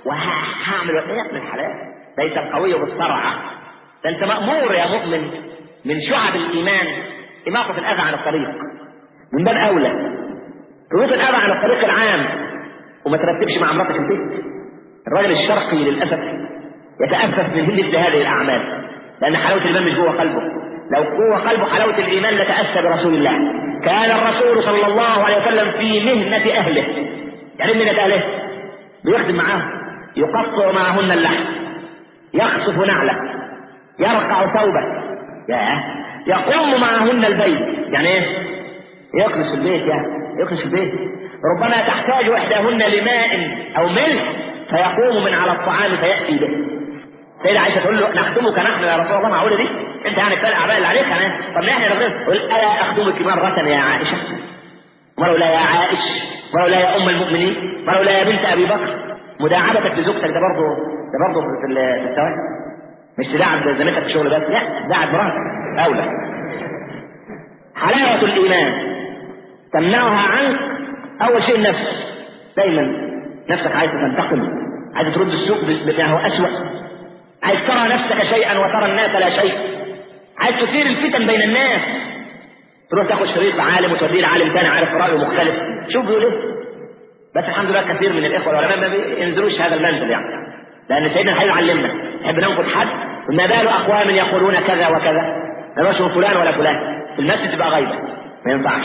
وهعمل ايه من الحلال ليس القوي بالصرع ده انت مامور يا مؤمن من شعب الايمان اماطه الاذى عن الطريق من باب اولى تميط الاذى عن الطريق العام وما ترتبش مع مراتك البيت الراجل الشرقي للاسف يتأسف من مثل هذه الأعمال لأن حلاوة الإيمان مش جوه قلبه لو جوه قلبه حلاوة الإيمان لتأسى برسول الله كان الرسول صلى الله عليه وسلم في مهنة أهله يعني مهنة أهله بيخدم معاهم يقطع معهن اللحم يخصف نعله يرقع ثوبه يا يقوم معهن البيت يعني ايه يكنس البيت يعني يكنس البيت ربما تحتاج احداهن لماء او ملح فيقوم من على الطعام فياتي به سيدة عائشة تقول له نخدمك نحن يا رسول الله معقولة دي؟ أنت يعني كفاية الأعباء اللي عليك أنا طب ما إحنا نخدمك يقول ألا أخدمك مرة يا عائشة؟ مرة لا يا عائش مرة لا يا أم المؤمنين مرة لا يا بنت أبي بكر مداعبتك لزوجتك ده برضه ده برضه في في الثواني مش تداعب زميلتك في الشغل بس لا داعب مراتك أولى حلاوة الإيمان تمنعها عنك أول شيء النفس دايما نفسك عايزة تنتقم عايزة ترد السوق بما هو أسوأ عايز ترى نفسك شيئا وترى الناس لا شيء عايز تثير الفتن بين الناس تروح تاخد شريط عالم وتوديه لعالم ثاني عارف رأيه مختلف شوف بيقول ايه بس الحمد لله كثير من الاخوه العلماء ما بينزلوش هذا المنزل يعني لان سيدنا الحبيب علمنا نحب ننقل حد ما بال اقوام يقولون كذا وكذا ما يبقاش فلان ولا فلان في المسجد تبقى غيبه ما ينفعش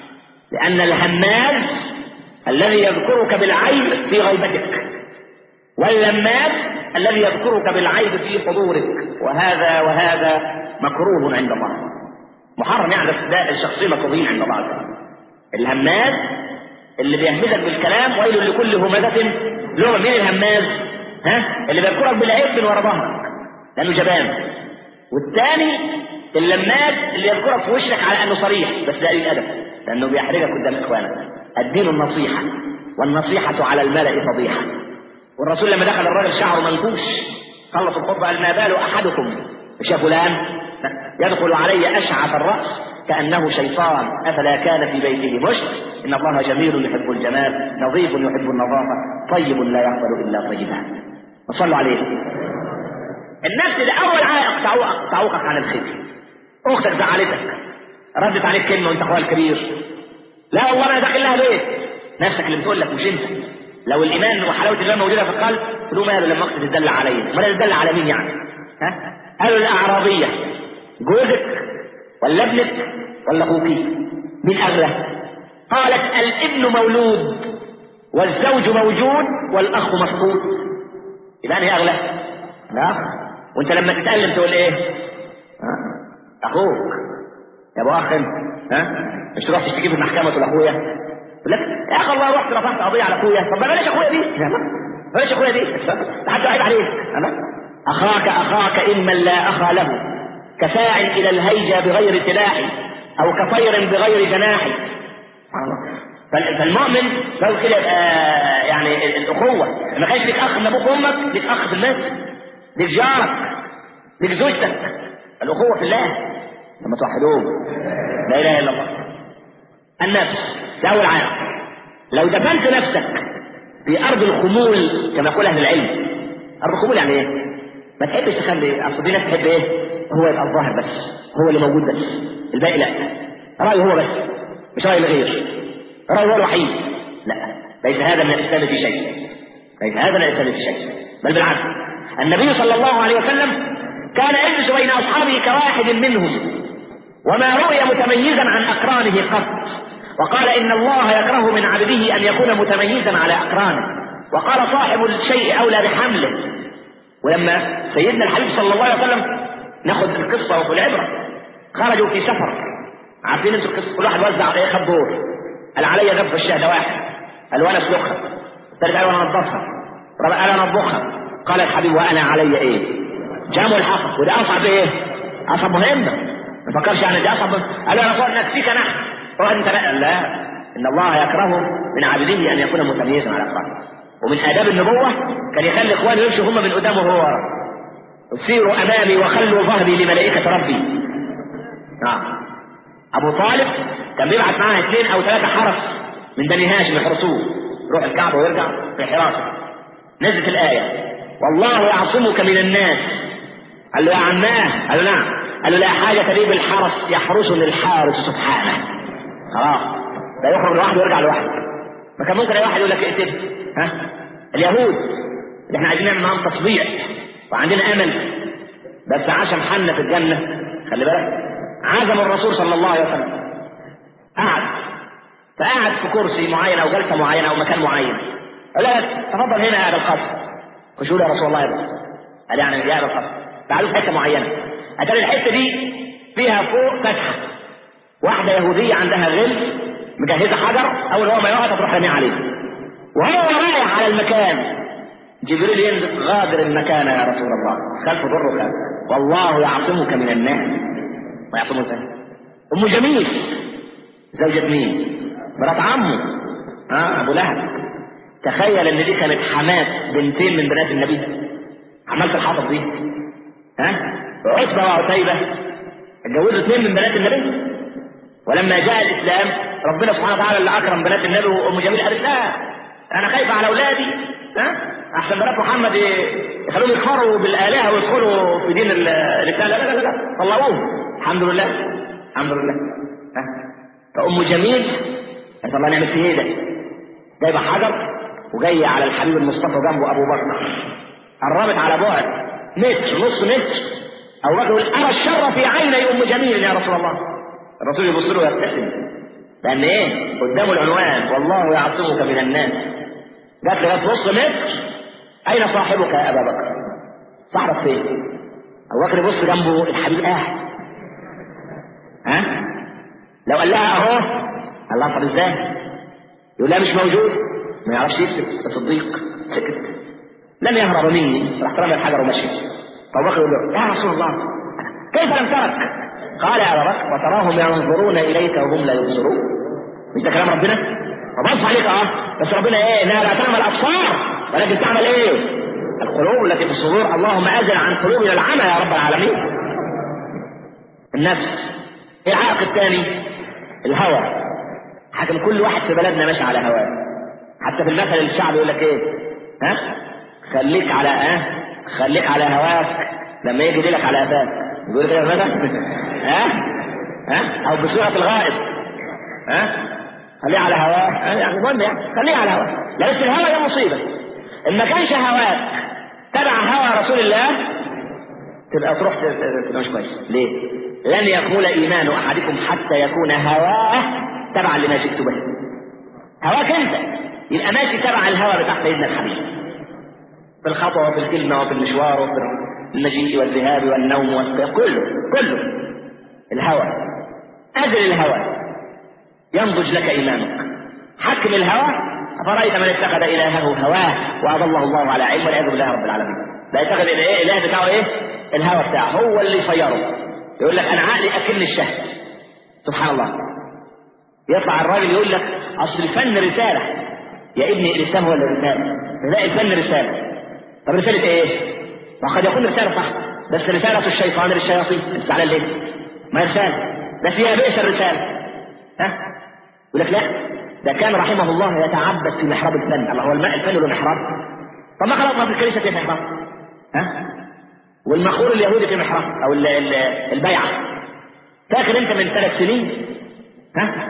لان الهماز الذي يذكرك بالعيب في غيبتك واللماس الذي يذكرك بالعيب في حضورك وهذا وهذا مكروه عند الله محرم يعني ده الشخصين مكروهين عند الله عز وجل الهماز اللي بيهمزك بالكلام ويل لكل همزة لغة مين الهماز ها اللي بيذكرك بالعيب من ورا ظهرك لانه جبان والثاني اللماس اللي يذكرك في وشك على انه صريح بس ده قليل ادب لانه بيحرجك قدام اخوانك الدين النصيحه والنصيحه على الملا فضيحه والرسول لما دخل الراجل شعره منكوش خلص الخطبه قال ما بال احدكم مش يا فلان يدخل علي اشعث الراس كانه شيطان افلا كان في بيته مشت ان الله جميل يحب الجمال نظيف يحب النظافه طيب لا يقبل الا طيبا وصلوا عليه النفس ده اول عائق تعوقك تعوقك عن الخير اختك زعلتك ردت عليك كلمه وانت اخوها الكبير لا والله انا داخل لها بيت نفسك اللي بتقول لك مش انت لو الايمان وحلاوه الايمان موجوده في القلب تقول ماله لما اختي تدلع عليا امال تدلع على مين يعني ها قالوا الاعرابيه جوزك ولا ابنك ولا اخوك مين اغلى قالت الابن مولود والزوج موجود والاخ مفقود يبقى انهي اغلى لا وانت لما تتألم تقول ايه ها؟ اخوك يا ابو اخ انت ها مش تروح تشتكي في المحكمه تقول اخويا يقول لك يا اخي والله رحت رفعت قضيه على اخويا طب بلاش اخويا دي بلاش اخويا دي لحد عيب عليك اخاك اخاك اما لا اخا له كساع الى الهيجه بغير سلاح او كطير بغير جناح فالمؤمن لو كده يعني الاخوه ما كانش لك اخ من ابوك وامك لك اخ في الناس لك جارك لك زوجتك الاخوه في الله لما توحدوه لا اله الا الله النفس ده اول عام لو دفنت نفسك في ارض الخمول كما يقول اهل العلم ارض الخمول يعني ايه؟ ما تحبش تخلي اصل في ناس تحب ايه؟ هو يبقى الظاهر بس هو اللي موجود بس الباقي لا رايه هو بس مش راي الغير الراجل هو الوحيد لا ليس هذا من الاسلام في شيء ليس هذا من الاسلام في شيء بل بالعكس النبي صلى الله عليه وسلم كان يجلس بين اصحابه كواحد منهم وما رؤي متميزا عن اقرانه قط وقال ان الله يكره من عبده ان يكون متميزا على اقرانه وقال صاحب الشيء اولى بحمله ولما سيدنا الحبيب صلى الله عليه وسلم ناخذ القصه وفي العبره خرجوا في سفر عارفين انتوا القصه كل واحد وزع ايه خد دور قال علي غف الشهد واحد قال وانا اسلخها الثالث قال وانا انضفها الرابع قال انا اطبخها قال الحبيب وانا علي ايه جاموا الحطب وده اصعب ايه اصعب مهمه ما فكرش يعني دي اصعب قال يا رسول الله نكفيك نحن روح انت لا لا ان الله يكره من عبده ان يكون متميزا على اقرانه ومن اداب النبوه كان يخلي اخوانه يمشوا هم من قدامه وهو ورا سيروا امامي وخلوا ظهري لملائكه ربي نعم ابو طالب كان بيبعت معاه اثنين او ثلاثه حرس من بني هاشم يحرسوه يروح الكعبه ويرجع في حراسه نزلت الايه والله يعصمك من الناس قال له يا عماه قال له نعم قال له لا حاجه لي بالحرس يحرسني الحارس سبحانه خلاص ده يخرج لوحده ويرجع لوحده ما كان ممكن اي واحد يقول لك اقتل ها اليهود اللي احنا عايزين نعمل معاهم تصبيع وعندنا امل بس عشان حنا في الجنه خلي بالك عزم الرسول صلى الله عليه وسلم قعد فقعد في كرسي معين او جلسه معينه او مكان معين قال له تفضل هنا يا ابا القاسم خشوا له يا رسول الله يبقى. قال يعني يا ابا القاسم تعالوا في حته معينه اتاري الحته دي فيها فوق فتحه واحده يهوديه عندها غل مجهزه حجر اول هو ما يقع تروح راميه عليه وهو رايح على المكان جبريل ينزل غادر المكان يا رسول الله خلف ضرك والله يعصمك من الناس ويعصمه ازاي ام جميل زوجة مين مرات عمه ها ابو لهب تخيل ان دي كانت حماة بنتين من بنات النبي عملت الحطب دي ها عتبة وعتيبة اتجوزوا اثنين من بنات النبي ولما جاء الاسلام ربنا سبحانه وتعالى اللي اكرم بنات النبي وام جميل قالت لا انا خايفه على اولادي ها احسن بنات محمد يخلوهم يكفروا بالالهه ويدخلوا في دين الاسلام لا لا لا لا طلعوهم الحمد لله الحمد لله ها فام جميل قالت الله نعمل فيه ايه ده جايبه حجر وجايه على الحبيب المصطفى جنبه ابو بكر قربت على بعد متر نص متر ابو بكر يقول ارى الشر في عيني ام جميل يا رسول الله الرسول يبص له ويبتسم لان ايه قدامه العنوان والله يعصمك من الناس جات لغايه نص متر اين صاحبك يا ابا بكر صاحبك فين ابو بكر يبص جنبه الحبيب قاعد ها لو قال لها اهو الله طب ازاي يقول لها مش موجود ما يعرفش يكتب الصديق سكت لم يهرب مني راح رمى الحجر ومشي فابو بكر يقول له يا رسول الله كيف لم ترك قال يا ابا بكر وتراهم ينظرون اليك وهم لا يبصرون مش ده كلام ربنا فبص عليك اه بس ربنا ايه انها لا تعمل الابصار ولكن تعمل ايه القلوب التي في الصدور اللهم ازل عن قلوبنا العمى يا رب العالمين النفس ايه العائق الثاني الهوى حكم كل واحد في بلدنا ماشي على هواه حتى في المثل الشعبي يقول لك ايه ها خليك على اه خليك على هواك لما يجي لك على قفاك يقول كده مثلا ها ها او بصيغه الغائب ها خليه على هواه يعني المهم يعني خليه على هواه لا بس الهوى ده مصيبه ان ما كانش هواك تبع هوى رسول الله تبقى تروح تبقى مش كويس ليه؟ لن يكمل ايمان احدكم حتى يكون هواه تبعا لما جئت به هواك انت يبقى ماشي تبع الهوى بتاع سيدنا الحبيب في الخطوه وفي الكلمه وفي المشوار وفي المجيء والذهاب والنوم والقيام كله كله الهوى أزل الهوى ينضج لك إيمانك حكم الهوى أفرأيت من اتخذ إلهه هواه وأضله الله على علم والعياذ بالله رب العالمين لا يتخذ الإله الإله بتاعه إيه؟ الهوى بتاعه هو اللي يصيره يقول لك أنا عقلي أكل الشهد سبحان الله يطلع الراجل يقول لك أصل الفن رسالة يا ابني الإسلام هو الرسالة لا الفن رسالة طب رسالة إيه؟ وقد يكون رسالة صح بس رسالة الشيطان للشياطين انت على ليه؟ ما رسالة بس هي بئس الرسالة ها؟ يقول لك لا ده كان رحمه الله يتعبد في محراب الفن الله هو الماء الفن له محراب طب ما خلقنا في الكنيسة في محراب ها؟ والمخور اليهودي في محراب او ال- ال- البيعة فاكر انت من ثلاث سنين ها؟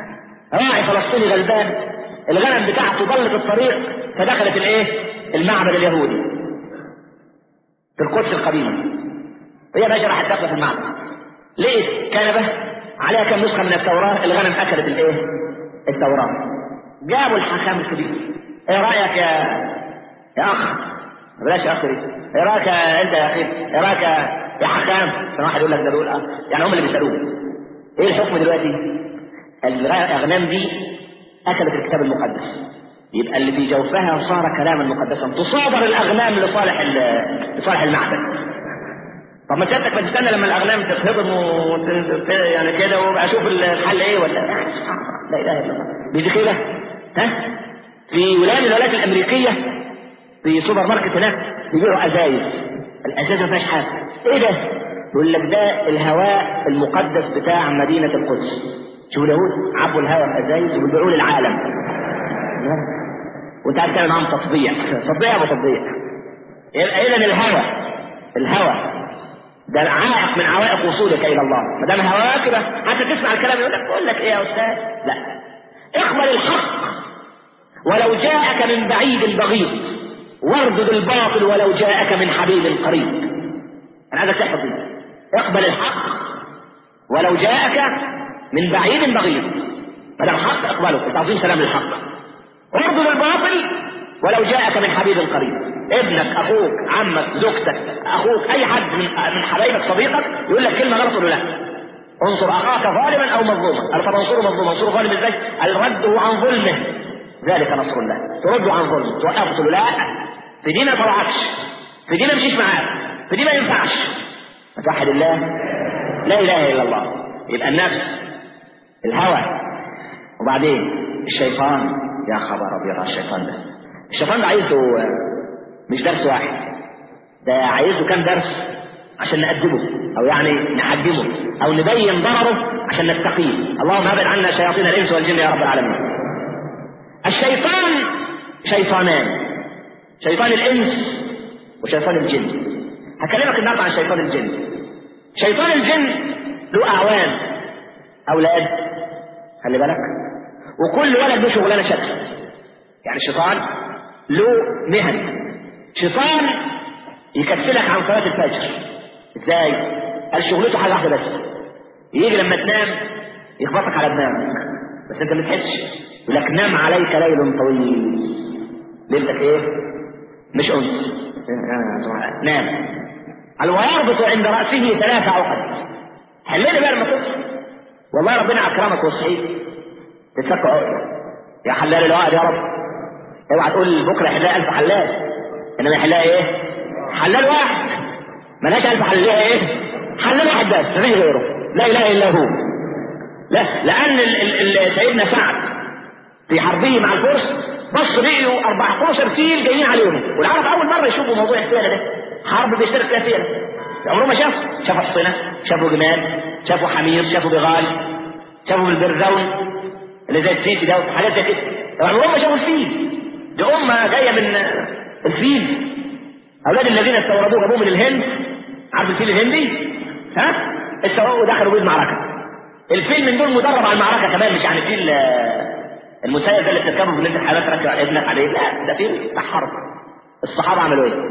راعي فلسطيني غلبان الغنم بتاعته ضلت الطريق فدخلت الايه المعبد اليهودي في القدس القديمة هي باشا راحت داخله في المعبد لقيت كنبة عليها كم نسخة من التوراة الغنم أكلت الايه التوراة جابوا الحكام الكبير ايه رأيك يا يا أخ بلاش يا أخ ايه رأيك يا أنت يا أخي ايه رأيك يا حكام كان واحد يقول لك ده دول اه يعني هم اللي بيسألوه ايه الحكم دلوقتي الأغنام دي أكلت الكتاب المقدس يبقى اللي في جوفها صار كلاما مقدسا تصادر الأغنام لصالح لصالح المعبد طب ما سيادتك ما تستنى لما الأغنام تتهضم وت... يعني كده وابقى اشوف الحل ايه ولا لا اله الا الله بيجي كده ها في ولاية من الولايات الأمريكية في سوبر ماركت هناك بيبيعوا أزايز الأزايز ما فيهاش حاجة ايه ده؟ يقول لك ده الهواء المقدس بتاع مدينة القدس شوف اليهود عبوا الهواء في ازايز وبيبيعوه للعالم وانت عارف تعمل معاهم تطبيع تطبيع ابو تطبيع اذا الهوى الهوى ده عائق من عوائق وصولك الى الله ما دام هواك كده حتى تسمع الكلام يقول لك بقول لك ايه يا استاذ لا اقبل الحق ولو جاءك من بعيد بغيض واردد الباطل ولو جاءك من حبيب قريب انا عايزك تحفظ دي اقبل الحق ولو جاءك من بعيد بغيض فده الحق اقبله تعظيم سلام للحق اردد الباطل ولو جاءك من حبيب قريب ابنك اخوك عمك زوجتك اخوك اي حد من من حبايبك صديقك يقول لك كلمه غلط ولا لا انصر اخاك ظالما او مظلوما قال طب انصره مظلوما انصره ظالم ازاي؟ قال رده عن ظلمه ذلك نصر الله ترده عن ظلمه توقفه تقول له لا في دي ما طلعكش في دي ما مشيش معاك في دي ما ينفعش فتوحد الله لا اله الا الله يبقى النفس الهوى وبعدين الشيطان يا خبر ابيض على الشيطان ده الشيطان ده عايزه مش درس واحد ده عايزه كام درس عشان نأدبه او يعني نحجمه او نبين ضرره عشان نستقيم اللهم ابعد عنا شياطين الانس والجن يا رب العالمين الشيطان شيطانان شيطان الانس وشيطان الجن هكلمك النهارده عن شيطان الجن شيطان الجن له اعوان اولاد خلي بالك وكل ولد له شغلانه شكل يعني الشيطان له مهن شيطان يكسلك عن صلاه الفجر ازاي قال شغلته حاجه واحده بس يجي لما تنام يخبطك على دماغك بس انت ما تحسش يقول لك نام عليك ليل طويل ليلتك ايه مش انس نام قال ويربط عند راسه ثلاث عقد حلني بقى لما تصحى والله ربنا اكرمك وصحيت تتفك عقده يا حلال العقد يا رب اوعى تقول بكره يحلها الف حلال انما يحلها ايه حلال واحد ملهاش الف حلال ايه حلال واحد بس مفيش غيره لا اله الا هو لا لان ال ال ال سيدنا سعد في حربه مع الفرس بص لقيوا 14 فيل جايين عليهم والعرب اول مره يشوفوا موضوع الفيله ده حرب بيشترك فيها فيله عمرهم ما شافوا شافوا حصنه شافوا جمال شافوا حمير شافوا بغال شافوا بالبرزون اللي زي السيتي ده وحاجات زي كده طبعا عمرهم ما شافوا الفيل دي امه جايه من الفيل اولاد الذين استوردوه جابوه من الهند عارف الفيل الهندي ها استوردوا ودخلوا بيه المعركه الفيل من دول مدرب على المعركه كمان مش يعني فيل المسير ده اللي بتركبه في الامتحانات تركب ابنك عليه لا ده فيل بتاع حرب الصحابه عملوا ايه؟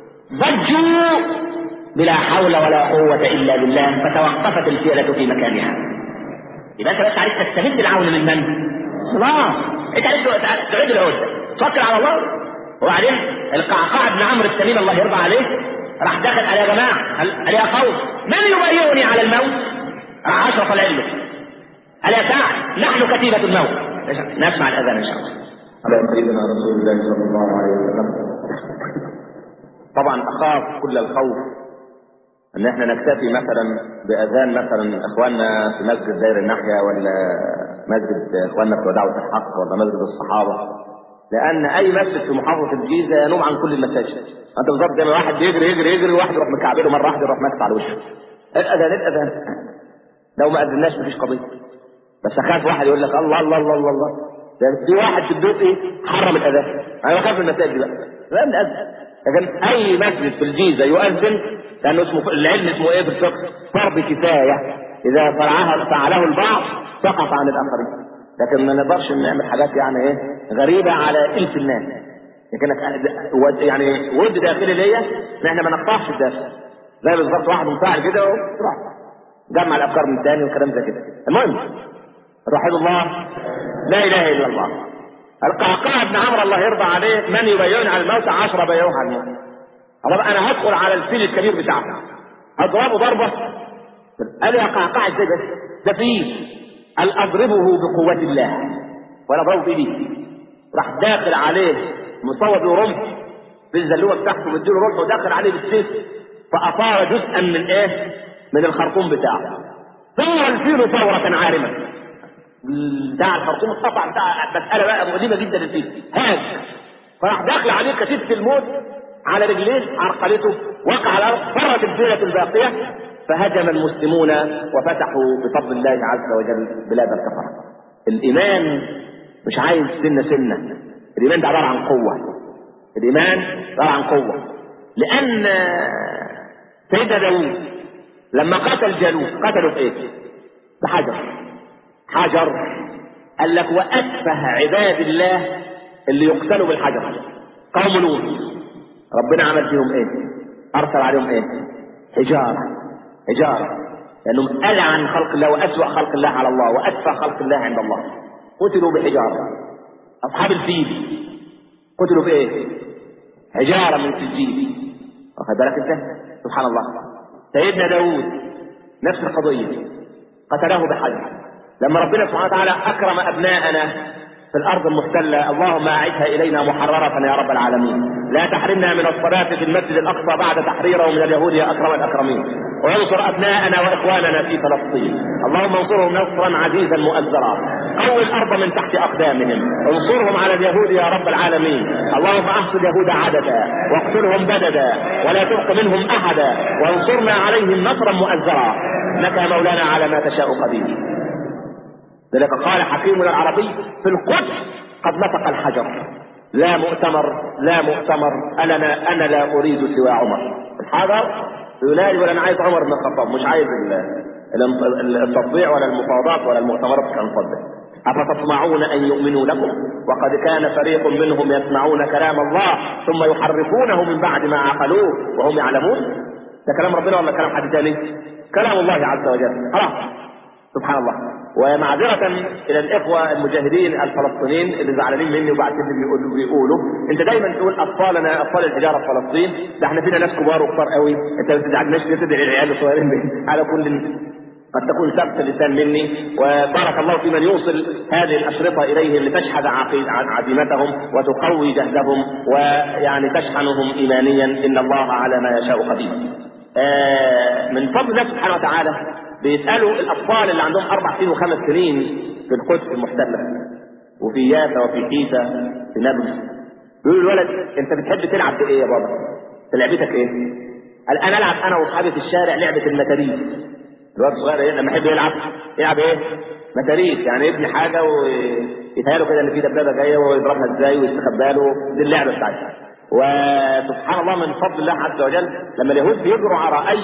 ضجوا بلا حول ولا قوة إلا بالله فتوقفت الفيلة في مكانها يبقى أنت بس عايز تستمد العون من من؟ الله أنت عايز تعيد العودة توكل على الله وبعدين القعقاع بن عمرو التميم الله يرضى عليه راح دخل قال يا جماعة قال يا قوم من يبايعني على الموت؟ راح عشرة طلع له قال يا سعد نحن كتيبة الموت نسمع الأذان إن شاء الله على سيدنا رسول الله صلى الله عليه وسلم طبعا اخاف كل الخوف ان احنا نكتفي مثلا باذان مثلا اخواننا في مسجد داير الناحيه ولا مسجد اخواننا في وداعة الحق ولا مسجد الصحابه لان اي مسجد في محافظه الجيزه ينوم عن كل المساجد انت بالظبط زي ما واحد بيجري يجري يجري وواحد يروح مكعبله مره واحده يروح ماسك على وشه الاذان الاذان لو ما اذناش مفيش قضيه بس اخاف واحد يقول لك الله الله الله الله, الله. ده في واحد في الدوق ايه حرم الاذان انا بخاف من المساجد بقى لا نأذن لكن اي مسجد في الجيزه يؤذن لانه اسمه العلم اسمه ايه في الفقه فرض كفايه اذا فعلها فعله البعض سقط عن الاخرين لكن ما نقدرش نعمل حاجات يعني ايه غريبه على الف الناس لكنك ود- يعني ود داخلي ليا ان احنا ما نقطعش الدرس زي بالظبط واحد منفعل كده وراح جمع الافكار من تاني وكلام زي كده المهم توحيد الله لا اله الا الله القعقاع بن عمرو الله يرضى عليه من يبايعون على الموت عشرة بايعوه على الموت طب انا هدخل على الفيل الكبير بتاعه اضربه ضربه قال يا قعقاع ازاي ده ده فيل قال اضربه بقوة الله ولا ضربه بايدي راح داخل عليه مصوب ورمح بالزلوه بتاعته مديله رمح وداخل عليه بالسيف فاطار جزءا من ايه؟ من الخرطوم بتاعه ثور الفيل ثورة عارمة بتاع الخرطوم اتقطع بتاع مسألة بقى مؤلمة جدا للفيل هاج فراح داخل عليه كتيبة الموت على رجليه عرقلته وقع على الارض فرت الفيلة الباقية فهجم المسلمون وفتحوا بفضل الله عز وجل بلاد الكفرة الإيمان مش عايز سنة سنة الإيمان ده عبارة عن قوة الإيمان عبارة عن قوة لأن سيدنا داوود لما قتل جالوت قتله بإيه؟ بحجر حجر قال لك وأتفه عباد الله اللي يقتلوا بالحجر قوم لوط ربنا عمل فيهم ايه ارسل عليهم ايه حجارة حجارة لانهم العن خلق الله واسوأ خلق الله على الله واتفه خلق الله عند الله قتلوا بحجارة اصحاب الفيل قتلوا بايه حجارة من سجيل واخد بالك انت سبحان الله سيدنا داوود نفس القضية قتله بحجر لما ربنا سبحانه وتعالى اكرم ابناءنا في الارض المحتله اللهم اعدها الينا محرره يا رب العالمين لا تحرمنا من الصلاه في المسجد الاقصى بعد تحريره من اليهود يا اكرم الاكرمين وانصر ابناءنا واخواننا في فلسطين اللهم انصرهم نصرا عزيزا مؤزرا قوي الارض من تحت اقدامهم انصرهم على اليهود يا رب العالمين اللهم احصي اليهود عددا واقتلهم بددا ولا تبق منهم احدا وانصرنا عليهم نصرا مؤزرا انك يا مولانا على ما تشاء قدير ذلك قال حكيمنا العربي في القدس قد نطق الحجر لا مؤتمر لا مؤتمر أنا أنا لا أريد سوى عمر الحجر ينادي ولا أنا عايز عمر بن الخطاب مش عايز ال- ال- التطبيع ولا المفاوضات ولا المؤتمرات كان فضل أفتطمعون أن يؤمنوا لكم وقد كان فريق منهم يسمعون كلام الله ثم يحرفونه من بعد ما عقلوه وهم يعلمون ده كلام ربنا ولا كلام حد تاني كلام الله عز وجل خلاص سبحان الله ومعذرة إلى الإخوة المجاهدين الفلسطينيين اللي زعلانين مني وبعتين لي بيقولوا بيقولوا أنت دايما تقول أطفالنا أطفال الحجارة في فلسطين ده احنا فينا ناس كبار وكبار قوي أنت ما تزعلناش ليه تدعي العيال الصغيرين دي؟ على كل قد تكون سبت اللسان مني وبارك الله في من يوصل هذه الأشرطة إليهم لتشحذ عقيد عن عزيمتهم وتقوي جهدهم ويعني تشحنهم إيمانيا إن الله على ما يشاء قدير. آه من فضل الله سبحانه وتعالى بيسألوا الأطفال اللي عندهم أربع سنين وخمس سنين في القدس المحتلة وفي يافا وفي حيفا في نابلس بيقولوا الولد أنت بتحب تلعب بإيه يا بابا؟ لعبتك إيه؟ قال أنا ألعب أنا وأصحابي في الشارع لعبة المتاريس الواد الصغير إيه؟ لما يحب يلعب يلعب إيه؟ متاريس يعني يبني حاجة ويتهيأله كده إن في دبابة جاية ويضربها إزاي ويستخبى له دي اللعبة بتاعتها وسبحان الله من فضل الله عز وجل لما اليهود بيجروا على أي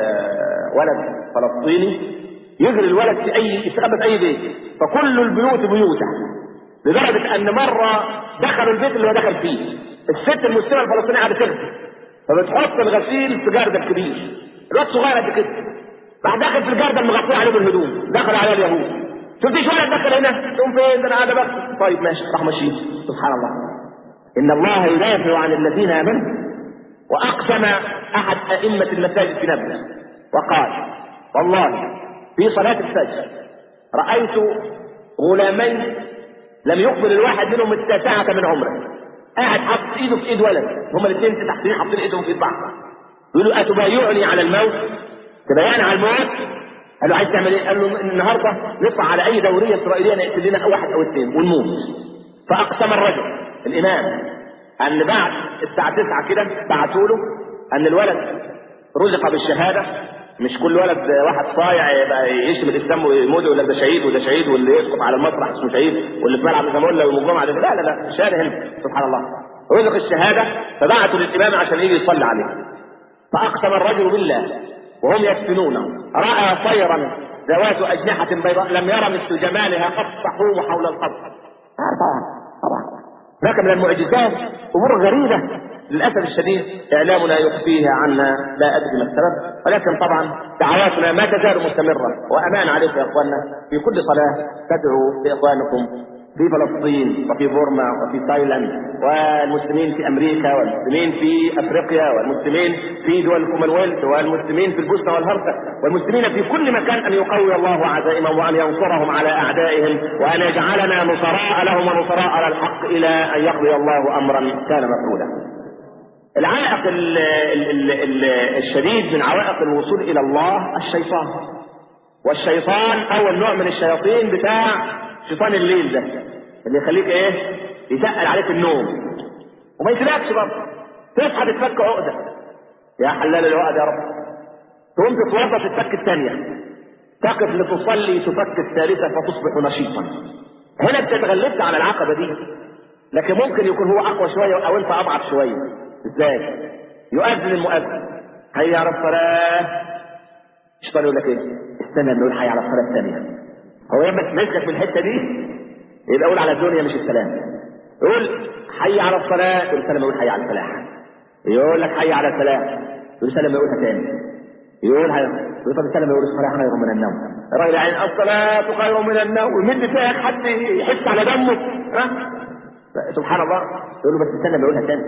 ولد فلسطيني يجري الولد في اي يستخبى في اي بيت فكل البيوت بيوته لدرجه ان مره دخلوا البيت اللي هو دخل فيه الست المسلمه الفلسطينيه قاعده تغسل فبتحط الغسيل في جردل كبير الواد صغير قد كده راح داخل في الجردل مغطيه عليه بالهدوم دخل عليه اليهود شفتيش ولد دخل هنا تقوم فين ده انا قاعده بس طيب ماشي راح ماشيين سبحان الله ان الله يدافع عن الذين امنوا واقسم احد ائمه المساجد في نابلس وقال والله في صلاة الفجر رأيت غلامين لم يقبل الواحد منهم التاسعة من عمره قاعد حاطط ايده في ايد ولد هما الاثنين تحتين حاطين ايدهم في ايد بعض يقولوا اتبايعني على الموت تبايعني على الموت قال له عايز تعمل ايه؟ قال له النهارده نطلع على اي دوريه اسرائيليه نقتل لنا واحد او اثنين ونموت فاقسم الرجل الامام ان بعد الساعه 9 كده بعتوا له ان الولد رزق بالشهاده مش كل ولد واحد صايع يبقى يشتم الاسلام ويموت ولا ده شهيد وده شهيد واللي يسقط على المسرح اسمه شهيد واللي في ملعب زمولا يوم الجمعه ده لا لا لا شهاده هنا سبحان الله رزق الشهاده فبعتوا للامام عشان يجي يصلي عليه فاقسم الرجل بالله وهم يدفنونه راى طيرا ذوات أجنحة بيضاء لم ير مثل جمالها قد تحوم حول القبر طبعا طبعا هناك من المعجزات أمور غريبة للأسف الشديد إعلامنا يخفيها عنا لا أدري ما السبب ولكن طبعا دعواتنا ما تزال مستمرة وأمان عليكم يا إخواننا في كل صلاة تدعو لإخوانكم في فلسطين وفي بورما وفي تايلاند والمسلمين في امريكا والمسلمين في افريقيا والمسلمين في دول الكومنولث والمسلمين في البوسنه والهرسك والمسلمين في كل مكان ان يقوي الله عزائمهم وان ينصرهم على اعدائهم وان يجعلنا نصراء لهم ونصراء على الحق الى ان يقضي الله امرا كان مفعولا. العائق ال ال ال الشديد من عوائق الوصول الى الله الشيطان. والشيطان اول نوع من الشياطين بتاع شيطان الليل ده اللي يخليك ايه يتقل عليك النوم وما يسيبكش برضه تصحى تتفك عقده يا حلال العقد يا رب تقوم تتوضا تتفك الثانيه تقف لتصلي تفك الثالثه فتصبح نشيطا هنا انت اتغلبت على العقبه دي لكن ممكن يكون هو اقوى شويه او انت اضعف شويه ازاي يؤذن المؤذن هيا على الصلاه الشيطان يقول لك ايه استنى نقول حي على الصلاه الثانيه هو يبقى مسكك من الحته دي يبقى قول على الدنيا مش السلام يقول حي على الصلاه يقول سلام يقول حي على الفلاح يقول لك حي على الفلاح يقول سلام يقولها تاني يقول حي يقول طب سلام يقول الصلاه خير من النوم الراجل عين الصلاه خير من النوم ويمد فيك حد يحس على دمه ها سبحان الله يقول له بس سلم يقولها تاني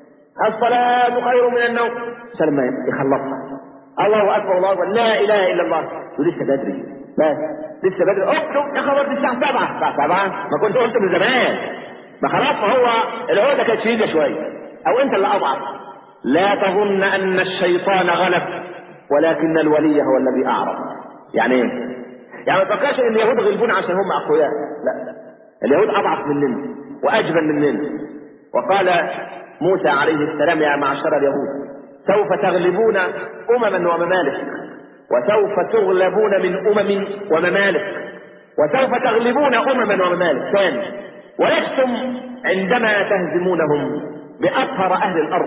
الصلاه خير من النوم سلم يخلصها الله اكبر الله اكبر لا اله الا الله يقول لسه بدري بس لسه بدري اكتب يا خبر دي الساعه 7 الساعه 7 ما كنت قلت من زمان ما خلاص ما هو العقده كانت شديده شويه او انت اللي اضعف لا تظن ان الشيطان غلب ولكن الولي هو الذي اعرض يعني ايه؟ يعني ما تفكرش ان اليهود غلبون عشان هم اقوياء لا اليهود اضعف مننا واجبن مننا وقال موسى عليه السلام يا معشر اليهود سوف تغلبون امما وممالك وسوف تغلبون من امم وممالك وسوف تغلبون امما وممالك ثاني ولستم عندما تهزمونهم باطهر اهل الارض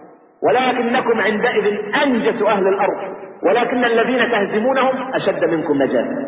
ولكنكم عندئذ انجس اهل الارض ولكن الذين تهزمونهم اشد منكم نجاسه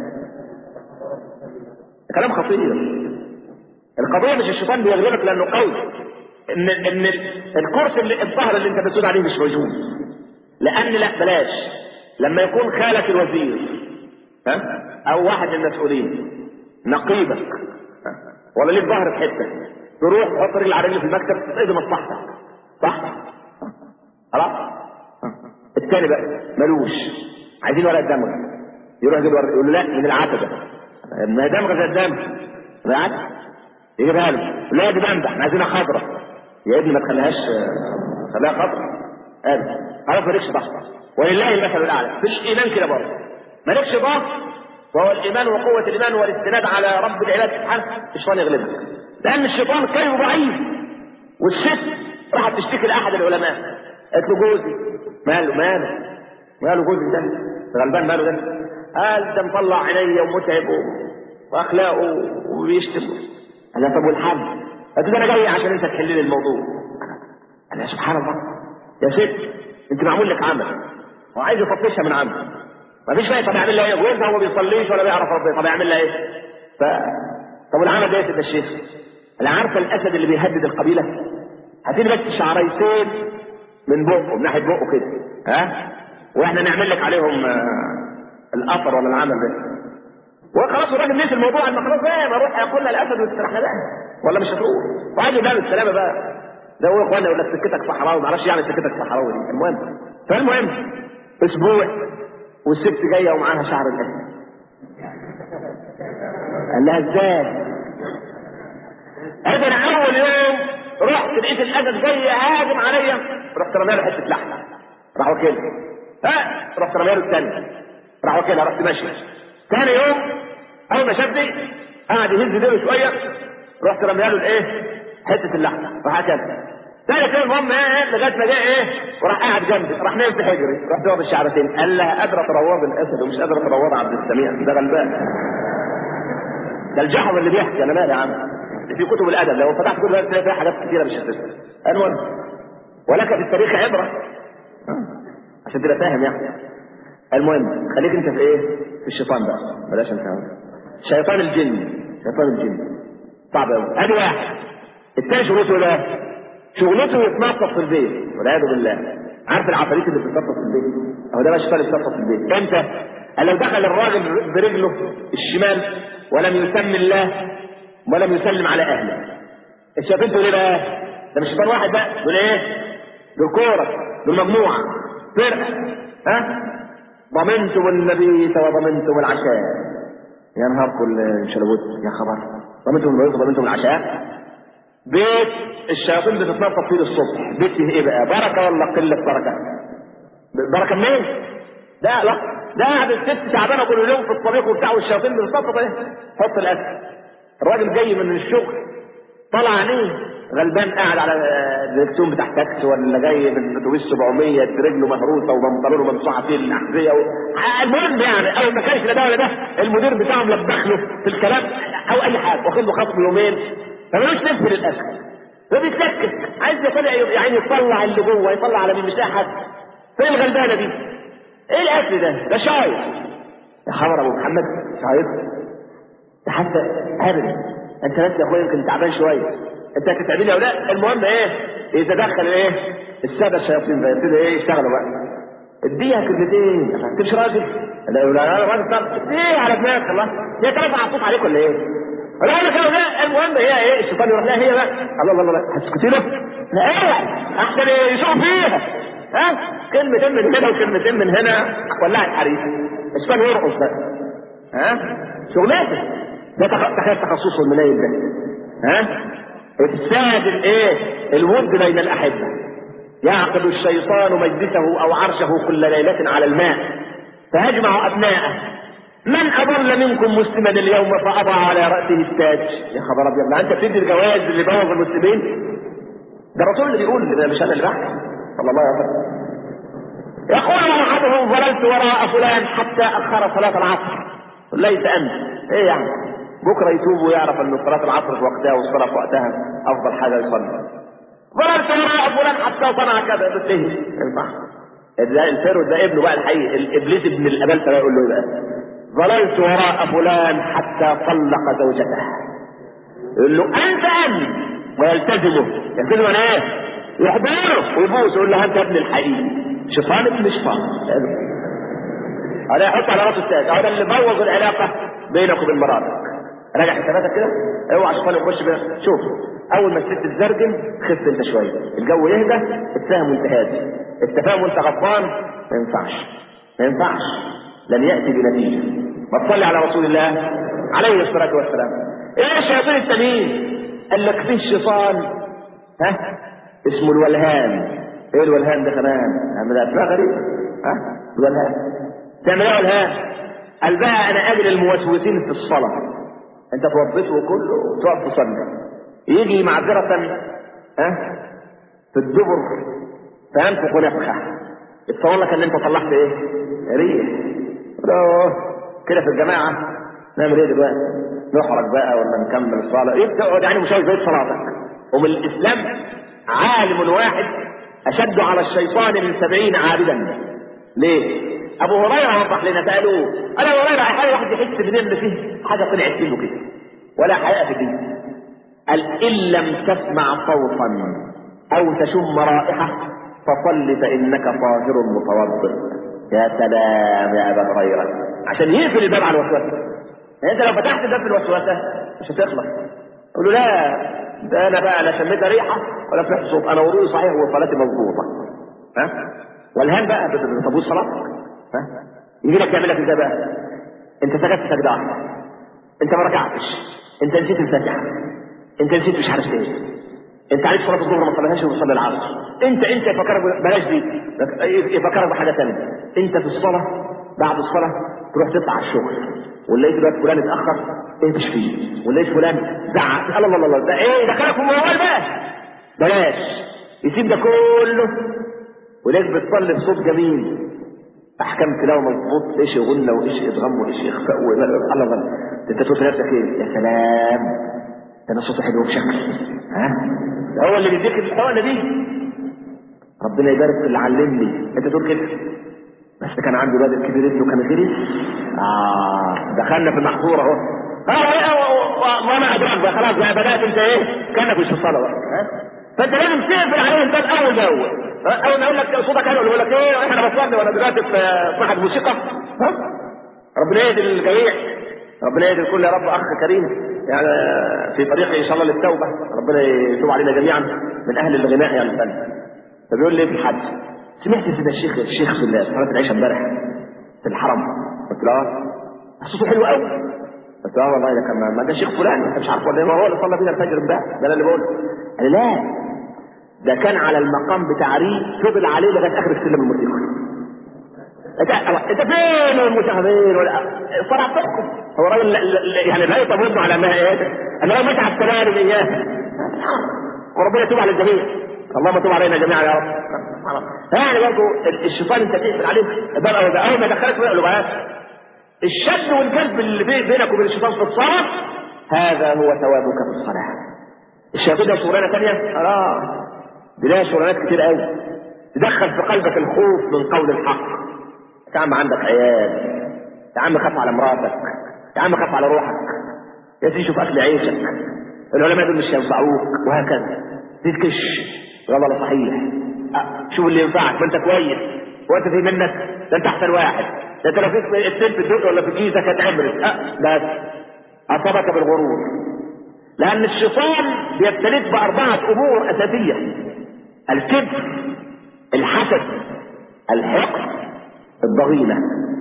كلام خطير القضيه مش الشيطان بيغلبك لانه قوي ان ان الكرسي اللي الظهر اللي انت بتسود عليه مش موجود لان لا بلاش لما يكون خالك الوزير ها او واحد من المسؤولين نقيبك ها؟ ولا ليك ظهر في حته تروح تحط رجل على رجل في المكتب تقضي مصلحتك صح؟ خلاص؟ الثاني بقى ملوش عايزين ورقه دمغه يروح يجيب ورقه يقول له لا من العتبه ما دمغه زي الدم بالعكس يجيبها له لا دي بمدح احنا عايزينها خضراء يا ابني ما تخليهاش خليها خضراء ابدا خلاص مالكش ضغط ولله المثل الاعلى في الايمان كده برضه مالكش ضغط وهو الايمان وقوه الايمان والاستناد على رب العباد سبحانه الشيطان يغلبك لان الشيطان كيف ضعيف والست راحت تشتكي لاحد العلماء قالت له جوزي ماله ماله ماله جوزي ده غلبان ماله ده قال ده مطلع عينيا ومتعب واخلاقه وبيشتم قال لها طب والحل؟ قالت له انا جاي عشان انت تحل لي الموضوع قال لها سبحان الله يا ست انت معمول لك عمل وعايز يفطشها من عمل ما فيش بقى طب يعمل لها ايه جوزها هو ما بيصليش ولا بيعرف ربنا طب يعمل لها ايه ف طب والعمل ده يا سيدنا الشيخ انا عارفه الاسد اللي بيهدد القبيله هاتين بس شعريتين من بقه من ناحيه بقه كده ها واحنا نعمل لك عليهم آه، الاثر ولا العمل ده وخلاص الراجل نسي الموضوع ان خلاص بقى ما اروح ياكلنا الاسد ويستريحنا بقى ولا مش هتروح وعادي بقى بالسلامه بقى ده هو اخوانا يقول لك سكتك صحراوي ما اعرفش يعني سكتك صحراوي دي المهم فالمهم اسبوع والست جايه ومعاها شعر الاسد قال لها ازاي؟ قالت انا اول يوم رحت لقيت الاسد جاي هاجم عليا رحت رميها له حته لحمه راح واكلها ها رحت رميها له الثانيه راح واكلها رحت ماشي ثاني يوم اول ما شافني قعد يهز ديله شويه رحت رميها له الايه؟ حته اللحمه راح اكلها ثالث يوم المهم ايه لغايه ما جه ايه وراح قاعد جنبي راح نايم في حجري رحت واخد الشعرتين قال لها قادره تروض الاسد ومش قادره تروض عبد السميع ده غلبان ده الجحظ اللي بيحكي انا مالي يا عم في كتب الادب لو فتحت كتب الادب تلاقي فيها حاجات كثيره مش هتفهم المهم ولك في التاريخ عبره عشان تبقى فاهم يعني المهم خليك انت في ايه؟ الشيطان بقى بلاش انت شيطان الجن شيطان الجن صعب قوي ادي واحد التاني شغلته ايه شغلته يتنطط في البيت والعياذ بالله عارف العفاريت اللي بتتنطط في البيت اهو ده بقى الشيطان اللي بيتنطط في البيت امتى قال لو دخل الراجل برجله الشمال ولم يسمي الله ولم يسلم على اهله الشياطين تقول ايه بقى ده مش شيطان واحد بقى دول ايه دول كوره دول مجموعه فرقه ها ضمنتم المبيت وضمنتم العشاء يا نهار كل شلبوت يا خبر ضمنتم المبيت وضمنتم العشاء بيت الشياطين بتتنطط فيه الصبح بيت فيه ايه بقى بركه ولا قله بركه بركه منين ده لا ده قاعد الست تعبانه كل يوم في الطريق وبتاع والشياطين بتتنطط ايه حط الاكل الراجل جاي من الشغل طلع عينيه غلبان قاعد على الدركسيون بتاع تاكسي ولا جاي من اتوبيس 700 رجله مهروسه وبنطلونه ممسوحه فيه الاحذيه و... المهم يعني اول ما كانش لا ده ولا ده المدير بتاعه ملبخ له في الكلام او اي حاجه واخد له خصم يومين فمالوش نفس للاكل فبيتلكك عايز يطلع يعني يطلع اللي جوه يطلع على مين مش لاقي حد فين الغلبانه دي؟ ايه الاكل ده؟ ده شايط يا خبر ابو محمد شايط ده حتى ابدا انت بس يا اخويا يمكن تعبان شويه انت هتتعبني او لا المهم ايه يتدخل ايه الساده الشياطين بقى يبتدوا ايه يشتغلوا بقى اديها كلمتين عشان تمشي راجل لا لا لا راجل طب اديها على دماغك الله هي كانت عطوط عليك ولا ايه؟ ولا انا كده لا المهم هي ايه الشيطان يروح لها هي بقى الله الله الله هتسكتي له؟ لا ايه احسن يشوف فيها ها كلمتين من هنا وكلمتين من هنا ولعت حريق الشيطان يرقص بقى ها شغلته ده تخيل تخصصه المنيل ده ها افساد الايه الود بين الاحبه يعقد الشيطان مجلسه او عرشه كل ليله على الماء فيجمع ابناءه من اضل منكم مسلما اليوم فاضع على راسه التاج يا خبر ابيض انت بتدي الجواز اللي بوظ المسلمين ده الرسول اللي بيقول ده مش انا اللي بحكي صلى الله عليه وسلم يقول احدهم ظللت وراء فلان حتى اخر صلاه العصر ليس انت ايه يعني بكره يتوب ويعرف ان صلاه العصر في وقتها والصلاه في وقتها افضل حاجه يصلي ظللت وراء فلان حتى صنع كذا بتنتهي ينفع ده الفيرو ده ابنه بقى الحقيقي الابليس ابن الابلسه بقى يقول له بقى ظللت وراء فلان حتى طلق زوجته يقول له انت انت ويلتزمه يلتزم انا ايه يحضنه ويبوس يقول له انت ابن الحقيقي شيطان ابن شيطان هذا يحط على راسه التاج هذا اللي بوظ العلاقه بينك وبين مراتك راجع حساباتك كده اوعى شيطان يخش بيها شوف اول ما الست تزرجم خف انت شويه الجو يهدى اتفهم وانت هادي التفاهم وانت غضبان ما ينفعش ما ينفعش لن ياتي بنتيجه ما تصلي على رسول الله عليه الصلاه والسلام ايه الشياطين التانيين قال لك في شيطان ها اسمه الولهان ايه الولهان ده كمان عامل اسماء غريبه ها الولهان تعمل ايه الولهان قال بقى انا اجل الموسوسين في الصلاه انت توضيت وكله وتقف تصلي يجي معذره ها في الدبر فينفخ نفخه يتصور لك ان انت طلعت ايه؟ ريح كده في الجماعه نعمل ايه دلوقتي؟ نحرج بقى ولا نكمل الصلاه؟ ايه تقعد يعني مشاوي زي صلاتك ومن الاسلام عالم واحد اشد على الشيطان من سبعين عابدا ليه؟ ابو هريره وضح لنا سالوه انا ابو هريره احيانا واحد يحس بدين ان فيه حاجه طلعت منه كده ولا حياء في الدين قال ان لم تسمع صوتا او تشم رائحه فصل فانك طاهر متوضئ يا سلام يا ابا هريره عشان يقفل الباب على الوسوسه يعني انت لو فتحت الباب في الوسوسه مش هتخلص تقول له لا ده انا بقى لا شميت ريحه ولا سمعت صوت انا وضوئي صحيح وصلاتي مظبوطه ها والهان بقى بتبوظ صلاتك ها يجي لك يعمل لك ازاي بقى انت سجدت سجده واحده انت ما ركعتش انت نسيت الفاتحه انت نسيت مش عارف ايه انت عليك صلاه الظهر ما صليتهاش وتصلي العصر انت انت يفكرك بلاش دي يفكرك بحاجه ثانيه انت في الصلاه بعد الصلاه تروح تطلع الشغل ولقيت دلوقتي فلان اتاخر اهبش فيه ولقيت فلان زعق الله الله الله ده ايه دخلك في الموال بقى بلاش يسيب ده كله ولقيت بتصلي بصوت جميل احكام تلاوه مظبوط ايش غنى وايش ادغام وايش اخفاء الله الله انت تقول في نفسك ايه يا سلام ده انا صوته حلو بشكل ها هو اللي بيديك الحقنه دي ربنا يبارك في اللي علمني انت تقول كده بس كان عنده الواد الكبير ابنه كان غريب اه دخلنا في المحظور اهو اه وما ادراك بقى خلاص بقى بدات انت ايه كانك مش في الصلاه بقى ها؟ فانت لازم تقفل عليه الباب اول باول اول ما يقول لك صوتك حلو يقول لك ايه احنا بصلي وانا دلوقتي في معهد موسيقى ها ربنا يهدي الجميع ربنا يهدي الكل يا رب اخ كريم يعني في طريق ان شاء الله للتوبه ربنا يتوب علينا جميعا من اهل الغناء يعني الفن فبيقول لي في الحج سمعت سيدنا الشيخ الشيخ في صلاه العشاء امبارح في الحرم قلت له اه صوته حلو قوي قلت له اه والله ده كان ما ده شيخ فلان انت مش عارف ولا ايه ما هو اللي صلى بينا الفجر امبارح ده انا اللي بقول قال لي لا ده كان على المقام بتاع ريق فضل عليه لغايه اخر السلم الموسيقي انت انت فين والمشاهدين ولا الصلاه بتحكم هو راجل يعني لا يطمئن على ما ايه انا لو مشى على السلام اياه وربنا يتوب على الجميع اللهم تب علينا جميعا يا رب يعني برضه الشيطان انت تقفل عليه بقى اول ما دخلت له بقى الشد والجذب اللي بينك وبين الشيطان في الصلاه هذا هو ثوابك في الصلاه الشياطين ده شغلانه ثانيه اه دي لها شغلانات كتير قوي تدخل في قلبك الخوف من قول الحق يا عم عندك عيال يا عم خاف على مراتك يا عم خاف على روحك يا سيدي شوف اكل عيشك العلماء دول مش هينفعوك وهكذا تتكش والله صحيح أه. شوف اللي ينفعك ما انت كويس وانت في منك ده انت احسن واحد ده انت لو فيك السن في الدق ولا في كيسك هتعمل أه. بس اصابك بالغرور لان الشيطان بيبتليك باربعه امور اساسيه الكبر الحسد الحقد الضغينه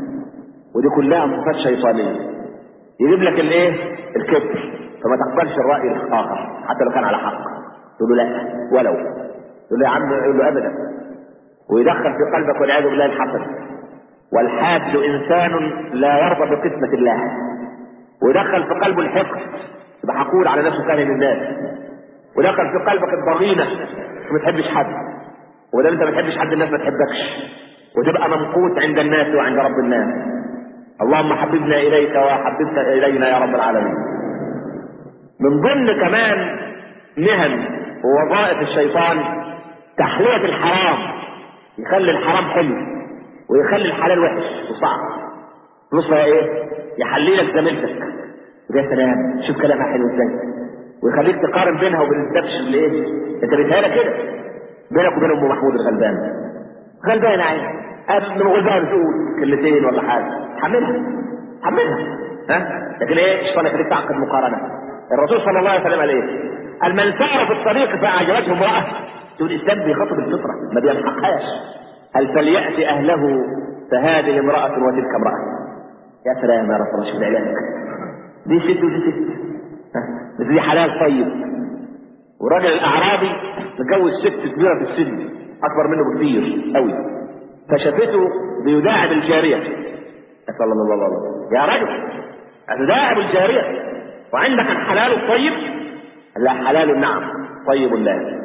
ودي كلها صفات شيطانيه يجيب لك الايه الكبر فما تقبلش الراي الاخر حتى لو كان على حق تقول له لا ولو تقول له يا عم يقول له ابدا ويدخل في قلبك والعياذ بالله الحسد والحاد انسان لا يرضى بقسمه الله ويدخل في قلبه الحقد يبقى حقود على نفسه كاره للناس ودخل في قلبك الضغينه ما تحبش حد وده انت ما تحبش حد الناس ما تحبكش وتبقى ممقوت عند الناس وعند رب الناس اللهم حببنا اليك وحببت الينا يا رب العالمين من ضمن كمان مهن ووظائف الشيطان تحلية الحرام يخلي الحرام حلو ويخلي الحلال وحش وصعب بص ايه يحلي لك زميلتك يا سلام شوف كلامها حلو ازاي ويخليك تقارن بينها وبين الدبش اللي ايه انت بتهيألك كده بينك وبين ام محمود الغلبان غلبان يا عيني من غلبان تقول كلمتين ولا حاجه حملها حملها ها لكن ايه الشيطان يخليك تعقد مقارنه الرسول صلى الله عليه وسلم قال ايه قال من سار في الطريق فاعجبته امراه تقول الاسلام بيخاطب الفطره ما بيلحقهاش قال فلياتي اهله فهذه امراه وتلك امراه يا سلام يا رسول الله شوف العلاج دي ست ودي ست بس دي حلال طيب والراجل الاعرابي متجوز ست كبيره في السن اكبر منه بكثير قوي فشافته بيداعب الجاريه صلى الله عليه وسلم يا رجل أتداعب الجارية وعندك الحلال الطيب لا حلال نعم طيب لا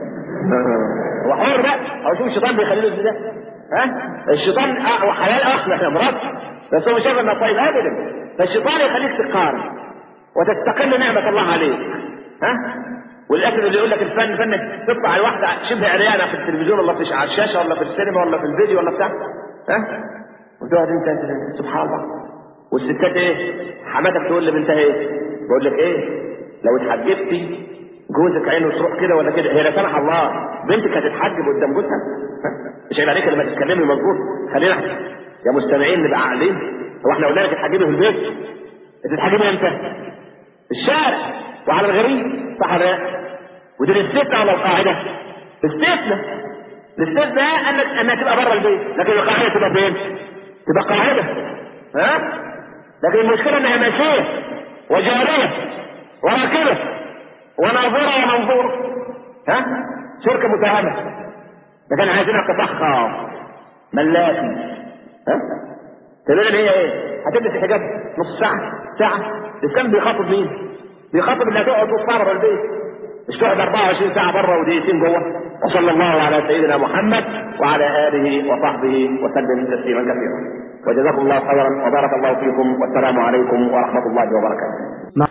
هو حر بقى هو شوف الشيطان بيخلي له ده ها الشيطان اه وحلال اصلا احنا مرات بس هو شايف انه طيب ابدا فالشيطان يخليك تقارن وتستقل نعمه الله عليك ها وللاسف اللي يقول لك الفن فن تطلع على واحده شبه عريانه في التلفزيون ولا في على الشاشه ولا في السينما ولا في الفيديو ولا بتاع ها وتقعد انت سبحان الله والستات ايه حماتك تقول لبنتها ايه بقول لك ايه لو اتحجبتي جوزك عينه تروح كده ولا كده هي لا سمح الله بنتك هتتحجب قدام جوزها مش عيب عليك لما تتكلمي مظبوط خلينا يا مستمعين نبقى عاقلين هو احنا قلنا لك اتحجبي في البيت تتحجبي امتى؟ في الشارع وعلى الغريب صح ولا لا؟ ودي الاستثناء ولا القاعده؟ استثناء الاستثناء انك انها تبقى بره البيت لكن القاعده تبقى فين؟ تبقى قاعده ها؟ لكن المشكله انها ماشيه وجاريه وراكبه وناظره ومنظوره ها؟ شركه متهمه لكن عايزينها تضخم ملاكي ها؟ تقول لي هي ايه؟ هتلبس الحجاب نص ساعه ساعه الاسلام بيخاطب مين؟ بيخاطب انها تقعد نص ساعه بره البيت مش تقعد 24 ساعه بره ودقيقتين جوه وصلى الله على سيدنا محمد وعلى اله وصحبه وسلم تسليما كثيرا وجزاكم الله خيرا وبارك الله فيكم والسلام عليكم ورحمه الله وبركاته